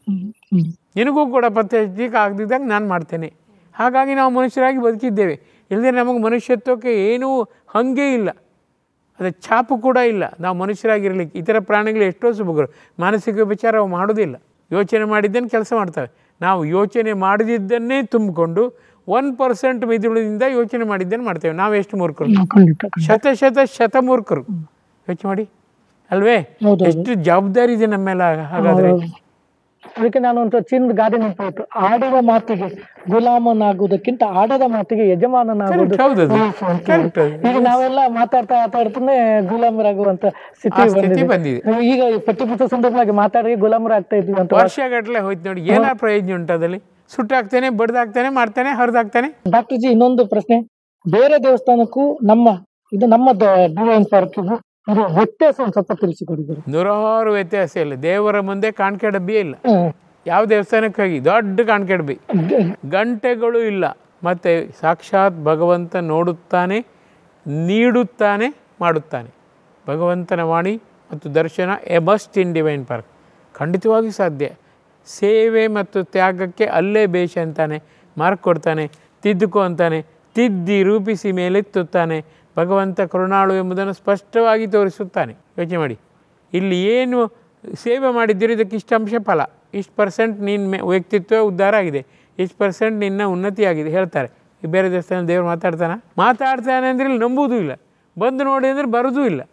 [SPEAKER 3] ನಿನಗೂ ಕೂಡ ಪತ್ತೆ ಹಚ್ಚಲಿಕ್ಕೆ ಆಗದಿದ್ದಾಗ ನಾನು ಮಾಡ್ತೇನೆ ಹಾಗಾಗಿ ನಾವು ಮನುಷ್ಯರಾಗಿ ಬದುಕಿದ್ದೇವೆ ಇಲ್ಲದೆ ನಮಗೆ ಮನುಷ್ಯತ್ವಕ್ಕೆ ಏನೂ ಹಂಗೆ ಇಲ್ಲ ಅದು ಛಾಪು ಕೂಡ ಇಲ್ಲ ನಾವು ಮನುಷ್ಯರಾಗಿರಲಿಕ್ಕೆ ಇತರ ಪ್ರಾಣಿಗಳು ಎಷ್ಟೋ ಸುಭಗರು ಮಾನಸಿಕ ವಿಚಾರ ಅವು ಮಾಡೋದಿಲ್ಲ ಯೋಚನೆ ಮಾಡಿದ್ದನ್ನು ಕೆಲಸ ಮಾಡ್ತವೆ ನಾವು ಯೋಚನೆ ಮಾಡದಿದ್ದನ್ನೇ ತುಂಬಿಕೊಂಡು ಒನ್ ಪರ್ಸೆಂಟ್ ಮಿದುಳಿನಿಂದ ಯೋಚನೆ ಮಾಡಿದ್ದನ್ನು ಮಾಡ್ತೇವೆ ನಾವು ಎಷ್ಟು ಮೂರ್ಖರು
[SPEAKER 4] ಖಂಡಿತ
[SPEAKER 3] ಶತ ಶತ ಶತ ಮೂರ್ಖರು ಯೋಚನೆ ಮಾಡಿ ಅಲ್ವೇ
[SPEAKER 4] ಹೌದು.
[SPEAKER 3] ಎಷ್ಟು ಜವಾಬ್ದಾರಿ ಇದೆ ನಮ್ಮ ಮೇಲೆ ಹಾಗಾದರೆ
[SPEAKER 4] ಅದಕ್ಕೆ ನಾನು ಒಂದು ಚಿನ್ನದ ಗಾದೆ ನೆನಪಾಯ್ತು ಆಡುವ ಮಾತಿಗೆ ಗುಲಾಮನಾಗುವುದಕ್ಕಿಂತ ಆಡದ ಮಾತಿಗೆ ಯಜಮಾನನಾಗುವುದು
[SPEAKER 3] Correct, ಹೌದದು.
[SPEAKER 4] ಲೇಸು ಅಂತ ಹೇಳಿ.
[SPEAKER 3] Correct.
[SPEAKER 4] ಈಗ ನಾವೆಲ್ಲ ಮಾತಾಡ್ತಾ ಮಾತಾಡ್ತಾನೆ ಗುಲಾಮರಾಗುವಂತ ಸ್ಥಿತಿ
[SPEAKER 3] ಆ ಸ್ಥಿತಿ
[SPEAKER 4] ಬಂದಿದೆ
[SPEAKER 3] ಬಂದಿದೆ.
[SPEAKER 4] ಈಗ ಈ ಪಟ್ಟಿಪುತ್ರ ಸಂದರ್ಭವಾಗಿ ಮಾತಾಡಿ ಗುಲಾಮರಾಗ್ತಾ ಇದ್ವಿ ಅಂತ
[SPEAKER 3] ವರ್ಷಗಟ್ಟಲೆ ಹೋಯ್ತು ನೋಡಿ ಏನ ಪ್ರಯೋಜನ ಉಂಟು ಅದಲ್ಲಿ ಸುಟ್ಟಾಕ್ತೇನೆ ಬಡ್ದಾಕ್ತೇನೆ ಮಾಡ್ತೇನೆ ಹರಿದಾಕ್ತೇನೆ
[SPEAKER 4] ಡಾಕ್ಟರ್ ಜಿ ಇನ್ನೊಂದು ಪ್ರಶ್ನೆ ಬೇರೆ ದೇವಸ್ಥಾನಕ್ಕೂ ನಮ್ಮ ಇದು ನಮ್ಮ ಡಿವೈನ್ ಪಾರ್ಕಿಗೂ ಇದು ವ್ಯತ್ಯಾಸ ಒಂದು ಸ್ವಲ್ಪ ತಿಳಿಸಿಕೊಡಿದ್ರು
[SPEAKER 3] ನೂರಾರು ವ್ಯತ್ಯಾಸ ಇಲ್ಲ ದೇವರ ಮುಂದೆ ಕಾಣಿಕೆ ಡಬ್ಬಿಯೇ ಇಲ್ಲ ಯಾವ ದೇವಸ್ಥಾನಕ್ಕೆ ಹೋಗಿ ದೊಡ್ಡ ಕಾಣಿಕೆ ಡಬ್ಬಿ ಗಂಟೆಗಳು ಇಲ್ಲ ಮತ್ತು ಸಾಕ್ಷಾತ್ ಭಗವಂತ ನೋಡುತ್ತಾನೆ ನೀಡುತ್ತಾನೆ ಮಾಡುತ್ತಾನೆ ಭಗವಂತನ ವಾಣಿ ಮತ್ತು ದರ್ಶನ a must in Divine Park ಖಂಡಿತವಾಗಿ ಸಾಧ್ಯ ಸೇವೆ ಮತ್ತು ತ್ಯಾಗಕ್ಕೆ ಅಲ್ಲೇ ಬೇಷ ಅಂತಾನೆ ಮಾರ್ಕ್ ಕೊಡ್ತಾನೆ ತಿದ್ದುಕೋ ಅಂತಾನೆ ತಿದ್ದಿ ರೂಪಿಸಿ ಮೇಲೆತ್ತುತ್ತಾನೆ ಭಗವಂತ ಕರುಣಾಳು ಎಂಬುದನ್ನು ಸ್ಪಷ್ಟವಾಗಿ ತೋರಿಸುತ್ತಾನೆ ಯೋಚನೆ ಮಾಡಿ ಇಲ್ಲಿ ಏನು ಸೇವೆ ಮಾಡಿದ್ದೀರಿ ಇದಕ್ಕೆ ಇಷ್ಟು ಅಂಶ ಫಲ ಇಷ್ಟು ಪರ್ಸೆಂಟ್ ನಿನ್ನ ಮೆ ವ್ಯಕ್ತಿತ್ವ ಉದ್ಧಾರ ಆಗಿದೆ ಇಷ್ಟು ಪರ್ಸೆಂಟ್ ನಿನ್ನ ಉನ್ನತಿ ಆಗಿದೆ ಹೇಳ್ತಾರೆ ಈ ಬೇರೆ ದೇವಸ್ಥಾನ ದೇವರು ಮಾತಾಡ್ತಾನ ಮಾತಾಡ್ತಾನೆ ಅಂದರೆ ಇಲ್ಲಿ ನಂಬುವುದೂ ಇಲ್ಲ ಬಂದು ನೋಡಿ ಅಂದರೆ ಬರೋದೂ ಇಲ್ಲ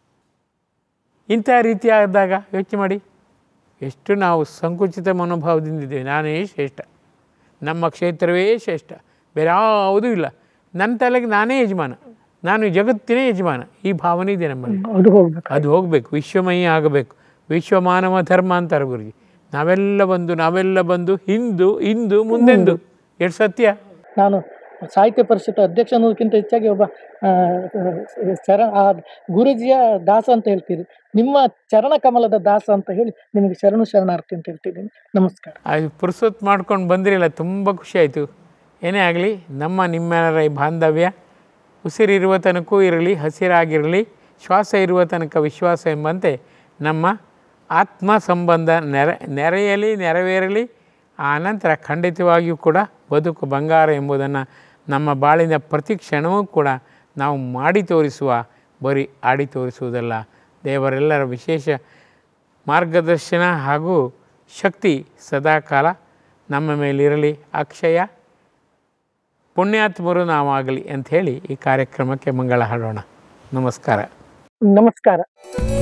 [SPEAKER 3] ಇಂಥ ರೀತಿಯಾದಾಗ ಯೋಚನೆ ಮಾಡಿ ಎಷ್ಟು ನಾವು ಸಂಕುಚಿತ ಮನೋಭಾವದಿಂದಿದ್ದೇವೆ ನಾನೇ ಶ್ರೇಷ್ಠ ನಮ್ಮ ಕ್ಷೇತ್ರವೇ ಶ್ರೇಷ್ಠ ಬೇರೆ ಯಾವುದೂ ಇಲ್ಲ ನನ್ನ ತಲೆಗೆ ನಾನೇ ಯಜಮಾನ ನಾನು ಜಗತ್ತಿನೇ ಯಜಮಾನ ಈ ಭಾವನೆ ಇದೆ ನಮ್ಮಲ್ಲಿ
[SPEAKER 4] ಅದು ಹೋಗ್ಬೇಕು
[SPEAKER 3] ಅದು ಹೋಗಬೇಕು ವಿಶ್ವಮಯಿ ಆಗಬೇಕು ವಿಶ್ವಮಾನವ ಧರ್ಮ ಅಂತಾರೆ ಗುರುಜಿ ನಾವೆಲ್ಲ ಬಂದು ನಾವೆಲ್ಲ ಬಂದು ಹಿಂದು ಇಂದು ಮುಂದೆಂದು ಎಷ್ಟು ಸತ್ಯ
[SPEAKER 4] ನಾನು ಸಾಹಿತ್ಯ ಪರಿಷತ್ ಅಧ್ಯಕ್ಷ ಅನ್ನೋದಕ್ಕಿಂತ ಹೆಚ್ಚಾಗಿ ಒಬ್ಬ ಆ, ಚರ ಆ ಗುರುಜಿಯ ದಾಸ ಅಂತ ಹೇಳ್ತೀರಿ ನಿಮ್ಮ ಚರಣ ಕಮಲದ ದಾಸ ಅಂತ ಹೇಳಿ ನಿಮಗೆ ಶರಣು ಶರಣಾರ್ಥಿ ಅಂತ ಹೇಳ್ತಿದ್ದೀನಿ ನಮಸ್ಕಾರ
[SPEAKER 3] ಅದು ಪುರ್ಸೊತ್ ಮಾಡ್ಕೊಂಡು ಬಂದಿರಲಿಲ್ಲ ತುಂಬ ಖುಷಿ ಆಯಿತು ಏನೇ ಆಗಲಿ ನಮ್ಮ ನಿಮ್ಮೆಲ್ಲರ ಈ ಬಾಂಧವ್ಯ ಉಸಿರಿರುವ ತನಕೂ ಇರಲಿ ಹಸಿರಾಗಿರಲಿ ಶ್ವಾಸ ಇರುವ ತನಕ ವಿಶ್ವಾಸ ಎಂಬಂತೆ ನಮ್ಮ ಆತ್ಮ ಸಂಬಂಧ ನೆರೆ ನೆರೆಯಲಿ ನೆರವೇರಲಿ ಆ ನಂತರ ಖಂಡಿತವಾಗಿಯೂ ಕೂಡ ಬದುಕು ಬಂಗಾರ ಎಂಬುದನ್ನು ನಮ್ಮ ಬಾಳಿನ ಪ್ರತಿ ಕ್ಷಣವೂ ಕೂಡ ನಾವು ಮಾಡಿ ತೋರಿಸುವ ಬರೀ ಆಡಿ ತೋರಿಸುವುದಲ್ಲ ದೇವರೆಲ್ಲರ ವಿಶೇಷ ಮಾರ್ಗದರ್ಶನ ಹಾಗೂ ಶಕ್ತಿ ಸದಾಕಾಲ ನಮ್ಮ ಮೇಲಿರಲಿ ಅಕ್ಷಯ ಪುಣ್ಯಾತ್ಮರು ನಾವಾಗಲಿ ಅಂಥೇಳಿ ಈ ಕಾರ್ಯಕ್ರಮಕ್ಕೆ ಮಂಗಳ ಹಾಡೋಣ ನಮಸ್ಕಾರ
[SPEAKER 4] ನಮಸ್ಕಾರ